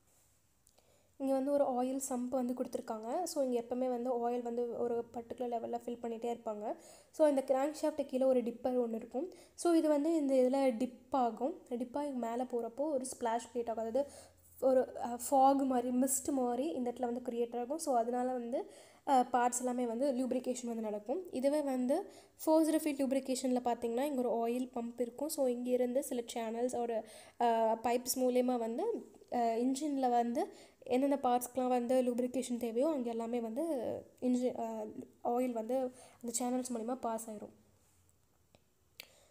இங்கே வந்து ஒரு ஆயில் சம்ப் வந்து கொடுத்துருக்காங்க ஸோ இங்கே எப்போவுமே வந்து ஆயில் வந்து ஒரு பர்டிகுலர் லெவலில் ஃபில் பண்ணிகிட்டே இருப்பாங்க ஸோ இந்த கிராங்க் ஷாஃப்ட்டு கீழே ஒரு டிப்பர் ஒன்று இருக்கும் ஸோ இது வந்து இந்த இதில் டிப் ஆகும் டிப்பாக மேலே போகிறப்போ ஒரு ஸ்ப்ளாஷ் க்ரியேட் ஆகும் அதாவது ஒரு ஃபாக் மாதிரி மிஸ்ட் மாதிரி இந்த இடத்துல வந்து க்ரியேட் ஆகும் ஸோ அதனால் வந்து பார்ட்ஸ் எல்லாமே வந்து லூப்ரிகேஷன் வந்து நடக்கும் இதுவே வந்து ஃபோர்ஸ்டு ஃபீட் லூப்ரிகேஷனில் பார்த்தீங்கன்னா இங்கே ஒரு ஆயில் பம்ப் இருக்கும் ஸோ இங்கேருந்து சில சேனல்ஸ் ஒரு பைப்ஸ் மூலயமா வந்து இன்ஜினில் வந்து எந்தெந்த பார்ட்ஸ்க்கெலாம் வந்து லூப்ரிகேஷன் தேவையோ அங்கே எல்லாமே வந்து இன்ஜி ஆயில் வந்து அந்த சேனல்ஸ் மூலிமா பாஸ் ஆயிரும்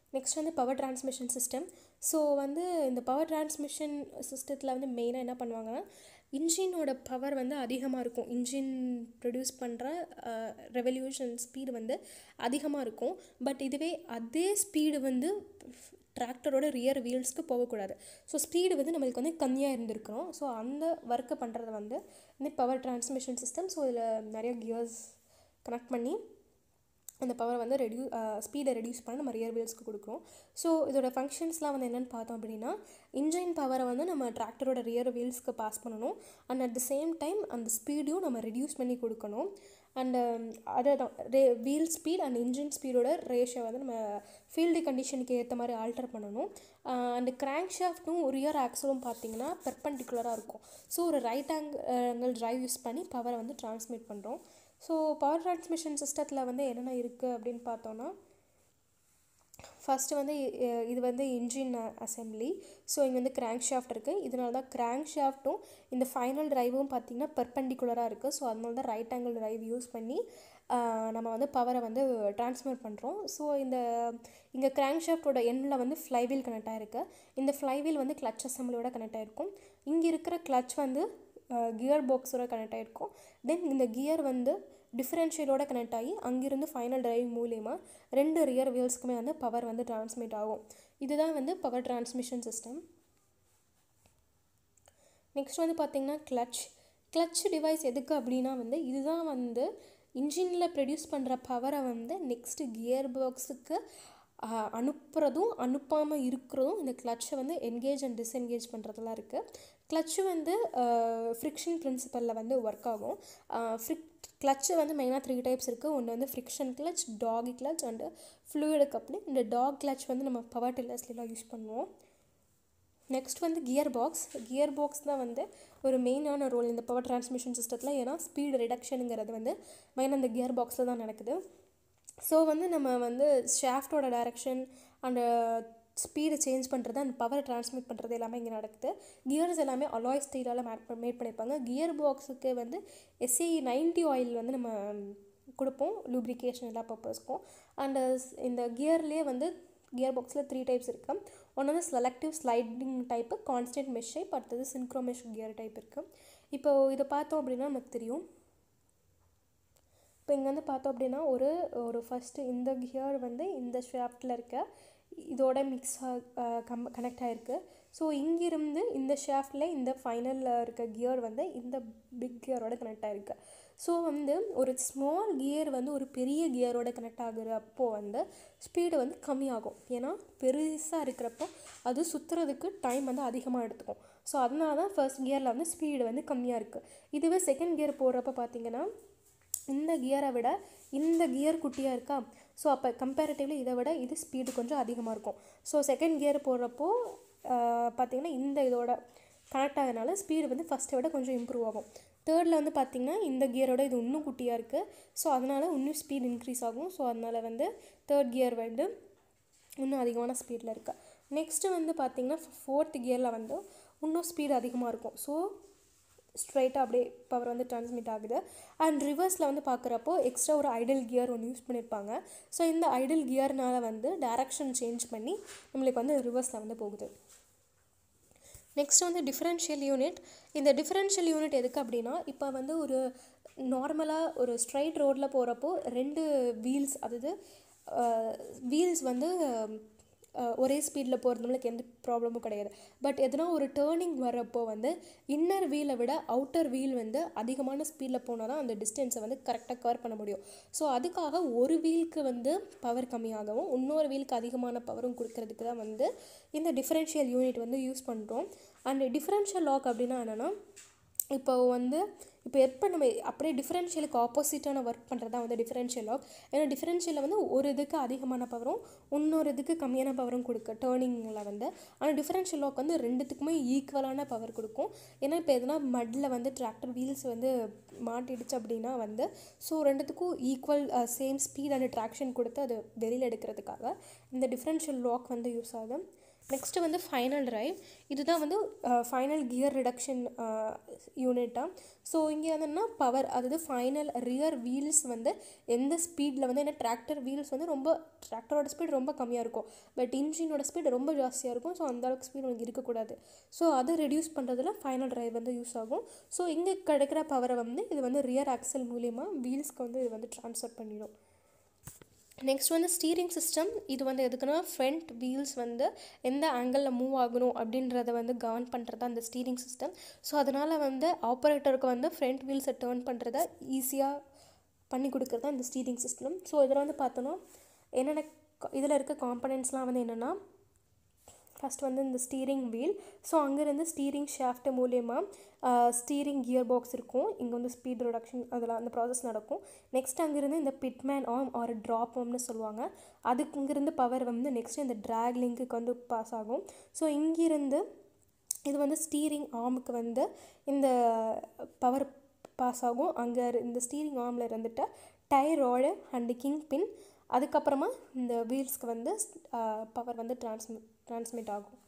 நெக்ஸ்ட் வந்து பவர் டிரான்ஸ்மிஷன் சிஸ்டம் ஸோ வந்து இந்த பவர் டிரான்ஸ்மிஷன் சிஸ்டத்தில் வந்து மெயினாக என்ன பண்ணுவாங்கன்னா இன்ஜினோட பவர் வந்து அதிகமாக இருக்கும் இன்ஜின் ப்ரொடியூஸ் பண்ணுற ரெவல்யூஷன் ஸ்பீடு வந்து அதிகமாக இருக்கும் பட் இதுவே அதே ஸ்பீடு வந்து டிராக்டரோட ரியர் வீல்ஸ்க்கு போகக்கூடாது ஸோ ஸ்பீடு வந்து நம்மளுக்கு வந்து கம்மியாக இருந்திருக்கணும் ஸோ அந்த ஒர்க்கை பண்ணுறது வந்து இந்த பவர் டிரான்ஸ்மிஷன் சிஸ்டம் ஸோ இதில் நிறைய கியர்ஸ் கனெக்ட் பண்ணி அந்த பவரை வந்து ரெடியூ ஸ்பீடை ரெடியூஸ் பண்ண நம்ம ரியர் வீல்ஸ்க்கு கொடுக்குறோம் ஸோ இதோட ஃபங்க்ஷன்ஸ்லாம் வந்து என்னென்னு பார்த்தோம் அப்படின்னா இன்ஜின் பவரை வந்து நம்ம டிராக்டரோட ரியர் வீல்ஸ்க்கு பாஸ் பண்ணணும் and at the same time அந்த ஸ்பீடையும் நம்ம ரெடியூஸ் பண்ணி கொடுக்கணும் அண்டு அதை தான் rear wheel speed and engine ஸ்பீடோட ரேஷியோ வந்து நம்ம ஃபீல்டு கண்டிஷனுக்கு ஏற்ற மாதிரி ஆல்டர் பண்ணணும் அண்டு கிராங்க் ஷாஃப்ட்டும் ரியர் ஆக்சலும் பார்த்தீங்கன்னா பெர்பண்டிகுலராக இருக்கும் ஸோ ஒரு ரைட் ஆங்கிள் ட்ரைவ் யூஸ் பண்ணி பவரை வந்து டிரான்ஸ்மிட் பண்ணுறோம் ஸோ பவர் டிரான்ஸ்மிஷன் சிஸ்டத்தில் வந்து என்னென்ன இருக்குது அப்படின்னு பார்த்தோன்னா ஃபஸ்ட்டு வந்து இது வந்து இன்ஜின் அசம்பிளி ஸோ இங்கே வந்து கிராங்க் ஷாஃப்ட் இருக்குது இதனால தான் கிராங்க் ஷாஃப்ட்டும் இந்த ஃபைனல் ட்ரைவும் பார்த்திங்கன்னா பெர்பண்டிகுலராக இருக்குது ஸோ அதனால தான் ரைட் ஆங்கிள் ட்ரைவ் யூஸ் பண்ணி நம்ம வந்து பவரை வந்து ட்ரான்ஸ்ஃபர் பண்ணுறோம் ஸோ இந்த இங்கே கிராங்க் ஷாஃப்டோட எண்ணில் வந்து ஃப்ளைவீல் கனெக்ட் ஆகிருக்கு இந்த ஃப்ளைவீல் வந்து கிளச் அசம்பிளியோட கனெக்ட் ஆகிருக்கும் இங்கே இருக்கிற கிளச் வந்து கியர் பாக்ஸோட கனெக்ட் ஆகிருக்கும் தென் இந்த கியர் வந்து டிஃப்ரென்ஷியலோட கனெக்ட் ஆகி அங்கிருந்து ஃபைனல் டிரைவ் மூலிமா ரெண்டு ரியர் வீல்ஸ்க்குமே வந்து பவர் வந்து டிரான்ஸ்மிட் ஆகும் இதுதான் வந்து பவர் டிரான்ஸ்மிஷன் சிஸ்டம் நெக்ஸ்ட் வந்து பார்த்திங்கன்னா கிளச் கிளச் டிவைஸ் எதுக்கு அப்படின்னா வந்து இதுதான் வந்து இன்ஜினில் ப்ரொடியூஸ் பண்ணுற பவரை வந்து நெக்ஸ்ட்டு கியர் பாக்ஸுக்கு அனுப்புகிறதும் அனுப்பாமல் இருக்கிறதும் இந்த கிளச்சை வந்து என்கேஜ் அண்ட் டிஸ்என்கேஜ் பண்ணுறதுலாம் இருக்குது கிளச்சு வந்து ஃப்ரிக்ஷன் பிரின்சிபலில் வந்து ஒர்க் ஆகும் ஃப்ரிக் கிளச்சு வந்து மெயினாக த்ரீ டைப்ஸ் இருக்குது ஒன்று வந்து friction clutch dog clutch and fluid coupling இந்த டாக் கிளச் வந்து நம்ம பவர் டில்லர்ஸ்லாம் யூஸ் பண்ணுவோம் நெக்ஸ்ட் வந்து கியர் பாக்ஸ் கியர் பாக்ஸ் தான் வந்து ஒரு மெயினான ரோல் இந்த பவர் டிரான்ஸ்மிஷன் சிஸ்டத்தில் ஏன்னா ஸ்பீடு ரிடக்ஷனுங்கிறது வந்து மெயினாக இந்த கியர் பாக்ஸில் தான் நடக்குது ஸோ வந்து நம்ம வந்து ஷாஃப்டோட டைரக்ஷன் அந்த ஸ்பீடை சேஞ்ச் பண்ணுறது அந்த பவர் டிரான்ஸ்மிட் பண்ணுறது எல்லாமே இங்கே நடக்குது கியர்ஸ் எல்லாமே அலாய் ஸ்டீலால் மேட் மேட் பண்ணியிருப்பாங்க கியர் பாக்ஸுக்கு வந்து எஸ்சி நைன்டி ஆயில் வந்து நம்ம கொடுப்போம் லூப்ரிகேஷன் எல்லா பர்பஸ்க்கும் அண்டு இந்த கியர்லேயே வந்து கியர் பாக்ஸில் த்ரீ டைப்ஸ் இருக்குது ஒன்று வந்து selective sliding type constant mesh type அடுத்தது சின்க்ரோமெஷ் கியர் டைப் இருக்குது இப்போ இதை பார்த்தோம் அப்படின்னா நமக்கு தெரியும் இப்போ இங்கே வந்து பார்த்தோம் அப்படின்னா ஒரு ஒரு ஃபஸ்ட்டு இந்த கியர் வந்து இந்த ஷாஃப்டில் இருக்க இதோட மிக்ஸ் கம் கனெக்ட் ஆகிருக்கு ஸோ இங்கிருந்து இந்த ஷாஃப்டில் இந்த ஃபைனலில் இருக்க கியர் வந்து இந்த பிக் கியரோட கனெக்ட் ஆகிருக்கு ஸோ வந்து ஒரு ஸ்மால் கியர் வந்து ஒரு பெரிய கியரோட கனெக்ட் ஆகுறப்போ வந்து ஸ்பீடு வந்து கம்மியாகும் ஏன்னா பெருசாக இருக்கிறப்போ அது சுற்றுறதுக்கு டைம் வந்து அதிகமாக எடுத்துக்கும் ஸோ அதனால தான் ஃபர்ஸ்ட் கியரில் வந்து ஸ்பீடு வந்து கம்மியாக இருக்குது இதுவே செகண்ட் கியர் போடுறப்ப பார்த்தீங்கன்னா இந்த கியரை விட இந்த கியர் குட்டியாக இருக்கா ஸோ அப்போ கம்பேரிட்டிவ்லி இதை விட இது ஸ்பீடு கொஞ்சம் அதிகமாக இருக்கும் ஸோ செகண்ட் கியர் போடுறப்போ பார்த்திங்கன்னா இந்த இதோட கனெக்ட் ஆகிறதுனால ஸ்பீடு வந்து ஃபஸ்ட்டை விட கொஞ்சம் இம்ப்ரூவ் ஆகும் தேர்டில் வந்து பார்த்திங்கன்னா இந்த கியரோட இது இன்னும் குட்டியாக இருக்குது ஸோ அதனால் இன்னும் ஸ்பீட் இன்க்ரீஸ் ஆகும் ஸோ அதனால் வந்து தேர்ட் கியர் வந்து இன்னும் அதிகமான ஸ்பீடில் இருக்குது நெக்ஸ்ட்டு வந்து பார்த்திங்கன்னா ஃபோர்த் கியரில் வந்து இன்னும் ஸ்பீடு அதிகமாக இருக்கும் ஸோ ஸ்ட்ரைட்டாக அப்படியே பவர் வந்து ட்ரான்ஸ்மிட் ஆகுது அண்ட் ரிவர்ஸில் வந்து பார்க்குறப்போ எக்ஸ்ட்ரா ஒரு ஐடல் கியர் ஒன்று யூஸ் பண்ணியிருப்பாங்க ஸோ இந்த ஐடல் கியர்னால் வந்து டைரக்ஷன் சேஞ்ச் பண்ணி நம்மளுக்கு வந்து ரிவர்ஸில் வந்து போகுது நெக்ஸ்ட் வந்து டிஃப்ரென்ஷியல் யூனிட் இந்த டிஃப்ரென்ஷியல் யூனிட் எதுக்கு அப்படின்னா இப்போ வந்து ஒரு நார்மலாக ஒரு ஸ்ட்ரைட் ரோட்டில் போகிறப்போ ரெண்டு வீல்ஸ் அதாவது வீல்ஸ் வந்து ஒரே ஸ்பீடில் போகிறது நம்மளுக்கு எந்த ப்ராப்ளமும் கிடையாது பட் எதனா ஒரு டேர்னிங் வரப்போ வந்து இன்னர் வீலை விட அவுட்டர் வீல் வந்து அதிகமான ஸ்பீடில் போனால் தான் அந்த டிஸ்டன்ஸை வந்து கரெக்டாக கவர் பண்ண முடியும் ஸோ அதுக்காக ஒரு வீலுக்கு வந்து பவர் கம்மியாகவும் இன்னொரு வீலுக்கு அதிகமான பவரும் கொடுக்கறதுக்கு தான் வந்து இந்த டிஃப்ரென்ஷியல் யூனிட் வந்து யூஸ் பண்ணுறோம் அண்ட் டிஃப்ரென்ஷியல் லாக் அப்படின்னா என்னென்னா இப்போ வந்து இப்போ எப்போ நம்ம அப்படியே டிஃப்ரென்ஷியலுக்கு ஆப்போசிட்டான ஒர்க் பண்ணுறது தான் வந்து டிஃப்ரென்ஷியல் லாக் ஏன்னா டிஃப்ரென்ஷியலில் வந்து ஒரு இதுக்கு அதிகமான பவரும் இன்னொரு இதுக்கு கம்மியான பவரும் கொடுக்க டேர்னிங்கில் வந்து ஆனால் டிஃப்ரென்ஷியல் லாக் வந்து ரெண்டுத்துக்குமே ஈக்குவலான பவர் கொடுக்கும் ஏன்னா இப்போ எதனா மட்டில் வந்து டிராக்டர் வீல்ஸ் வந்து மாட்டிடுச்சு அப்படின்னா வந்து ஸோ ரெண்டுத்துக்கும் equal same speed and traction கொடுத்து அது வெளியில் எடுக்கிறதுக்காக இந்த டிஃப்ரென்ஷியல் லாக் வந்து யூஸ் ஆகுது நெக்ஸ்ட்டு வந்து ஃபைனல் டிரைவ் இதுதான் வந்து ஃபைனல் கியர் ரிடக்ஷன் யூனிட்டாக ஸோ இங்கே வந்து என்ன பவர் அதாவது ஃபைனல் ரியர் வீல்ஸ் வந்து எந்த ஸ்பீடில் வந்து என்ன டிராக்டர் வீல்ஸ் வந்து ரொம்ப டிராக்டரோட ஸ்பீட் ரொம்ப கம்மியாக இருக்கும் பட் இன்ஜினோட ஸ்பீட் ரொம்ப ஜாஸ்தியாக இருக்கும் ஸோ அந்த அளவுக்கு ஸ்பீட் உங்களுக்கு இருக்கக்கூடாது ஸோ அதை ரெடியூஸ் பண்ணுறதுல ஃபைனல் டிரைவ் வந்து யூஸ் ஆகும் ஸோ இங்கே கிடைக்கிற பவரை வந்து இது வந்து ரியர் ஆக்சல் மூலிமா வீல்ஸ்க்கு வந்து இது வந்து ட்ரான்ஸ்ஃபர் பண்ணிடும் நெக்ஸ்ட் வந்து ஸ்டீரிங் சிஸ்டம் இது வந்து எதுக்குன்னா ஃப்ரண்ட் வீல்ஸ் வந்து எந்த ஆங்கிளில் மூவ் ஆகணும் அப்படின்றத வந்து கவர்ன் பண்ணுறது அந்த ஸ்டீரிங் சிஸ்டம் ஸோ அதனால் வந்து ஆப்ரேட்டருக்கு வந்து ஃப்ரண்ட் வீல்ஸை டேர்ன் பண்ணுறத ஈஸியாக பண்ணி கொடுக்குறது இந்த ஸ்டீரிங் சிஸ்டம் ஸோ இதில் வந்து பார்த்தோன்னா என்னென்ன இதில் இருக்க காம்பனன்ட்ஸ்லாம் வந்து என்னென்னா ஃபஸ்ட் வந்து இந்த ஸ்டீரிங் வீல் ஸோ அங்கேருந்து ஸ்டீரிங் ஷாஃப்ட் மூலயமா ஸ்டீரிங் கியர் பாக்ஸ் இருக்கும் இங்கே வந்து ஸ்பீட் ரிடக்ஷன் அதெல்லாம் அந்த ப்ராசஸ் நடக்கும் நெக்ஸ்ட் அங்கேருந்து இந்த பிட்மேன் ஆர்ம் ஆர் ட்ராப் ஆர்ம்னு சொல்லுவாங்க அதுக்கு இங்கேருந்து பவர் வந்து நெக்ஸ்ட் இந்த ட்ராக் லிங்க்குக்கு வந்து பாஸ் ஆகும் ஸோ இங்கிருந்து இது வந்து ஸ்டீரிங் ஆர்முக்கு வந்து இந்த பவர் பாஸ் ஆகும் அங்கே இந்த ஸ்டீரிங் ஆர்மில் இருந்துட்டு tie rod and king pin அதுக்கப்புறமா இந்த வீல்ஸ்க்கு வந்து பவர் வந்து ட்ரான்ஸ்மி ட்ரான்ஸ்மிட் ஆகும்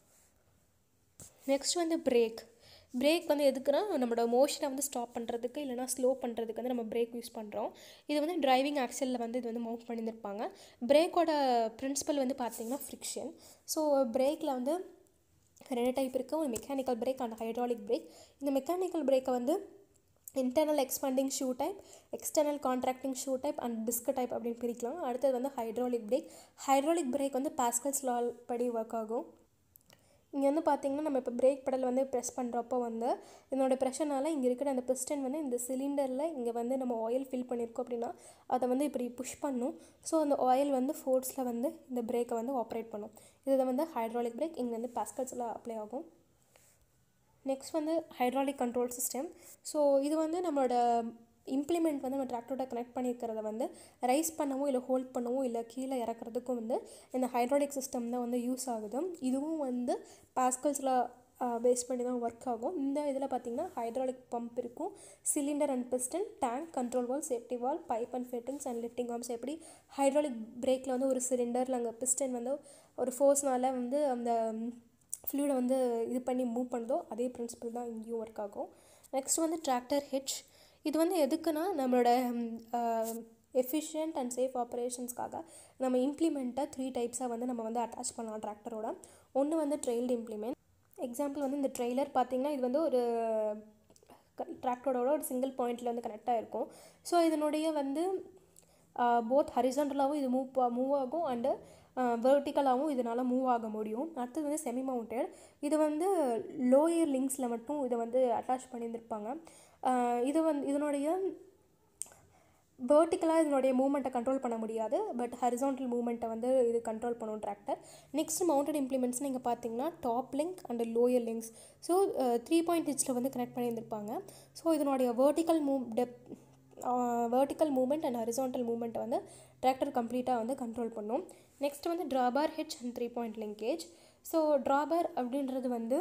நெக்ஸ்ட் வந்து பிரேக் பிரேக் வந்து எதுக்குன்னா நம்மளோட மோஷனை வந்து ஸ்டாப் பண்ணுறதுக்கு இல்லைனா ஸ்லோ பண்ணுறதுக்கு வந்து நம்ம பிரேக் யூஸ் பண்ணுறோம் இது வந்து டிரைவிங் ஆக்சலில் வந்து இது வந்து மவுண்ட் பண்ணியிருப்பாங்க பிரேக்கோட பிரின்சிபல் வந்து பார்த்திங்கன்னா ஃப்ரிக்ஷன் ஸோ பிரேக்கில் வந்து ரெண்டு டைப் இருக்குது ஒரு mechanical brake and hydraulic brake இந்த மெக்கானிக்கல் பிரேக்கை வந்து internal expanding shoe type external contracting shoe type and disc type அப்படின்னு பிரிக்கலாம் அடுத்தது வந்து ஹைட்ராலிக் பிரேக் ஹைட்ராலிக் பிரேக் வந்து பாஸ்கல்ஸ் லால் படி ஒர்க் ஆகும் இங்கே வந்து பார்த்திங்கன்னா நம்ம இப்போ பிரேக் பெடல் வந்து ப்ரெஸ் பண்ணுறப்போ வந்து இதனோட ப்ரெஷர்னால இங்கே இருக்கிற அந்த பிஸ்டன் வந்து இந்த சிலிண்டரில் இங்கே வந்து நம்ம ஆயில் ஃபில் பண்ணியிருக்கோம் அப்படின்னா அதை வந்து இப்படி புஷ் பண்ணும் ஸோ அந்த ஆயில் வந்து ஃபோர்ஸில் வந்து இந்த பிரேக்கை வந்து ஆப்ரேட் பண்ணும் இதை வந்து ஹைட்ராலிக் பிரேக் இங்கே வந்து பாஸ்கல்ஸில் அப்ளை ஆகும் நெக்ஸ்ட் வந்து ஹைட்ராலிக் கண்ட்ரோல் சிஸ்டம் ஸோ இது வந்து நம்மளோட இம்ப்ளிமெண்ட் வந்து நம்ம டிராக்டரோட கனெக்ட் பண்ணியிருக்கிறத வந்து ரைஸ் பண்ணவும் இல்லை ஹோல்ட் பண்ணவும் இல்லை கீழே இறக்குறதுக்கும் வந்து இந்த ஹைட்ராலிக் சிஸ்டம் தான் வந்து யூஸ் ஆகுது இதுவும் வந்து பாஸ்கல்ஸில் பேஸ் பண்ணி தான் ஒர்க் ஆகும் இந்த இதில் பார்த்திங்கன்னா ஹைட்ராலிக் பம்ப் இருக்கும் cylinder and piston tank control valve safety valve pipe and fittings and lifting arms எப்படி ஹைட்ராலிக் பிரேக்கில் வந்து ஒரு சிலிண்டரில் அங்கே பிஸ்டன் வந்து ஒரு ஃபோர்ஸ்னால வந்து அந்த ஃப்ளூடை வந்து இது பண்ணி மூவ் பண்ணுதோ அதே பிரின்சிபல் தான் இங்கேயும் ஒர்க் ஆகும் நெக்ஸ்ட் வந்து டிராக்டர் ஹெச் இது வந்து எதுக்குன்னா நம்மளோட எஃபிஷியன்ட் அண்ட் சேஃப் ஆப்ரேஷன்ஸ்க்காக நம்ம இம்ப்ளிமெண்ட்டை த்ரீ டைப்ஸாக வந்து நம்ம வந்து அட்டாச் பண்ணலாம் டிராக்டரோட ஒன்று வந்து ட்ரெயில்டு இம்ப்ளிமெண்ட் எக்ஸாம்பிள் வந்து இந்த ட்ரெய்லர் பார்த்திங்கன்னா இது வந்து ஒரு டிராக்டரோட ஒரு சிங்கிள் பாயிண்டில் வந்து கனெக்ட் ஆகிருக்கும் ஸோ இதனுடைய வந்து போத் ஹரிசாண்டலாகவும் இது மூவ் மூவ் ஆகும் அண்டு வெர்டிக்கலாகவும் இதனால் மூவ் ஆக முடியும் அடுத்தது வந்து செமி மவுண்டட் இது வந்து லோயர் லிங்க்ஸில் மட்டும் இதை வந்து அட்டாச் பண்ணியிருந்திருப்பாங்க இது வந்து இதனுடைய வேர்ட்டிக்கலாக இதனுடைய மூவ்மெண்ட்டை கண்ட்ரோல் பண்ண முடியாது பட் ஹரிசான்டல் மூவ்மெண்ட்டை வந்து இது கண்ட்ரோல் பண்ணும் டிராக்டர் நெக்ஸ்ட் மவுண்டட் இம்ப்ளிமெண்ட்ஸ் நீங்கள் பார்த்தீங்கன்னா top link and lower links so three point ஹிச்சில் வந்து கனெக்ட் பண்ணியிருந்திருப்பாங்க ஸோ இதனுடைய வேர்ட்டிக்கல் மூவ் டெப் வேர்ட்டிக்கல் மூவ்மெண்ட் அண்ட் ஹரிசான்டல் மூவ்மெண்ட்டை வந்து டிராக்டர் கம்ப்ளீட்டாக வந்து கண்ட்ரோல் பண்ணும் நெக்ஸ்ட் வந்து drawbar H and three point linkage so drawbar அப்படின்றது வந்து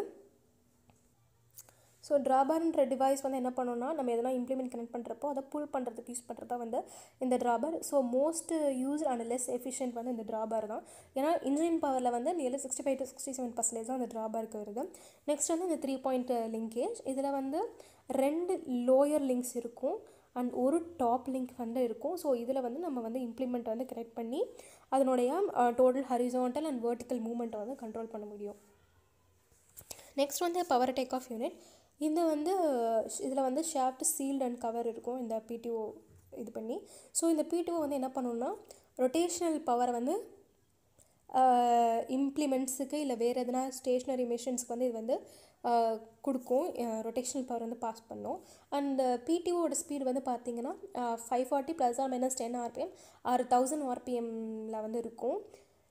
ஸோ ட்ராபர்ன்ற டிவைஸ் வந்து என்ன பண்ணோம்னா நம்ம எதனா இம்ப்ளிமெண்ட் கனெக்ட் பண்ணுறப்போ அதை புல் பண்ணுறதுக்கு யூஸ் பண்ணுறது தான் வந்து இந்த drawbar so most use and less efficient வந்து இந்த ட்ராபர் தான் ஏன்னா இன்ஜின் பவரில் வந்து nearly sixty five to sixty seven percentage தான் இந்த ட்ராபருக்கு வருது நெக்ஸ்ட் வந்து இந்த த்ரீ பாயிண்ட் லிங்கேஜ் இதில் வந்து ரெண்டு லோயர் லிங்க்ஸ் இருக்கும் அண்ட் ஒரு டாப் லிங்க் வந்து இருக்கும் ஸோ இதில் வந்து நம்ம வந்து இம்ப்ளிமெண்ட் வந்து கனெக்ட் பண்ணி அதனுடைய டோட்டல் ஹரிசான்டல் அண்ட் வேர்ட்டிக்கல் மூவ்மெண்ட்டை வந்து கண்ட்ரோல் பண்ண முடியும் நெக்ஸ்ட் வந்து பவர் டேக் ஆஃப் யூனிட் இந்த வந்து இதில் வந்து ஷாஃப்ட் சீல்டு அண்ட் கவர் இருக்கும் இந்த பிடிஓ இது பண்ணி ஸோ இந்த பிடிஓ வந்து என்ன பண்ணணும்னா ரொட்டேஷ்னல் பவரை வந்து இம்ப்ளிமெண்ட்ஸுக்கு இல்லை வேறு எதனா ஸ்டேஷ்னரி மிஷின்ஸ்க்கு வந்து இது வந்து கொடுக்கும் ரொட்டேஷ்னல் பவர் வந்து பாஸ் பண்ணும் அண்ட் பிடிஓட ஸ்பீடு வந்து பார்த்தீங்கன்னா five forty plus or minus ten RPM ஆறு தௌசண்ட் ஆர்பிஎம்மில் வந்து இருக்கும்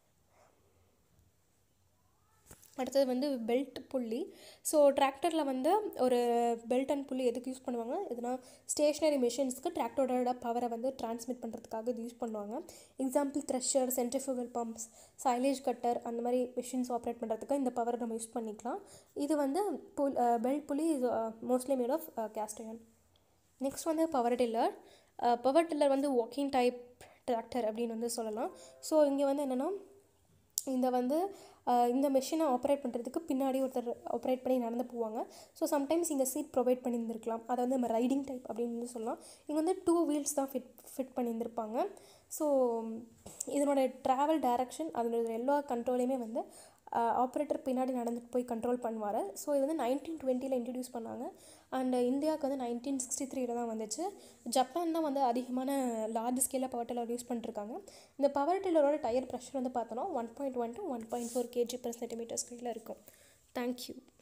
அடுத்தது வந்து பெல்ட் புள்ளி ஸோ டிராக்டரில் வந்து ஒரு பெல்ட் அண்ட் புள்ளி எதுக்கு யூஸ் பண்ணுவாங்க எதுனா ஸ்டேஷ்னரி மிஷின்ஸ்க்கு டிராக்டரோட பவரை வந்து டிரான்ஸ்மிட் பண்ணுறதுக்காக இது யூஸ் பண்ணுவாங்க example thresher centrifugal pumps silage cutter அந்த மாதிரி மிஷின்ஸ் ஆப்ரேட் பண்ணுறதுக்கு இந்த பவரை நம்ம யூஸ் பண்ணிக்கலாம் இது வந்து pull belt pulley is mostly made of cast iron next வந்து பவர் டில்லர் பவர் டில்லர் வந்து வாக்கிங் டைப் டிராக்டர் அப்படின்னு வந்து சொல்லலாம் ஸோ இங்கே வந்து என்னென்னா இந்த வந்து ஆஹ், இந்த மெஷினை ஆப்ரேட் பண்ணுறதுக்கு பின்னாடி ஒருத்தர் ஆப்ரேட் பண்ணி நடந்து போவாங்க ஸோ சம்டைம்ஸ் இங்கே சீட் ப்ரொவைட் பண்ணியிருந்திருக்கலாம் அதை வந்து நம்ம ரைடிங் டைப் அப்படின்னு வந்து சொல்லலாம் இங்கே வந்து டூ வீல்ஸ் தான் ஃபிட் ஃபிட் பண்ணியிருந்திருப்பாங்க ஸோ இதனோட ட்ராவல் டைரக்ஷன் அதனோட எல்லா கண்ட்ரோலையுமே வந்து ஆப்ரேட்டர் பின்னாடி நடந்துட்டு போய் கண்ட்ரோல் பண்ணுவார் ஸோ இது வந்து நைன்டீன் டுவெண்ட்டியில் இன்ட்ரடியூஸ் பண்ணாங்க அண்ட் இந்தியாவுக்கு வந்து நைன்டீன் சிக்ஸ்டி த்ரீல தான் வந்துச்சு ஜப்பான் தான் வந்து அதிகமான லார்ஜ் ஸ்கேலில் பவர் டில்லர் யூஸ் பண்ணிருக்காங்க இந்த பவர் டில்லரோட டயர் ப்ரெஷர் வந்து பார்த்தோன்னா one point one to one point four KG per centimetre ஸ்கேலில் இருக்கும் தேங்க்யூ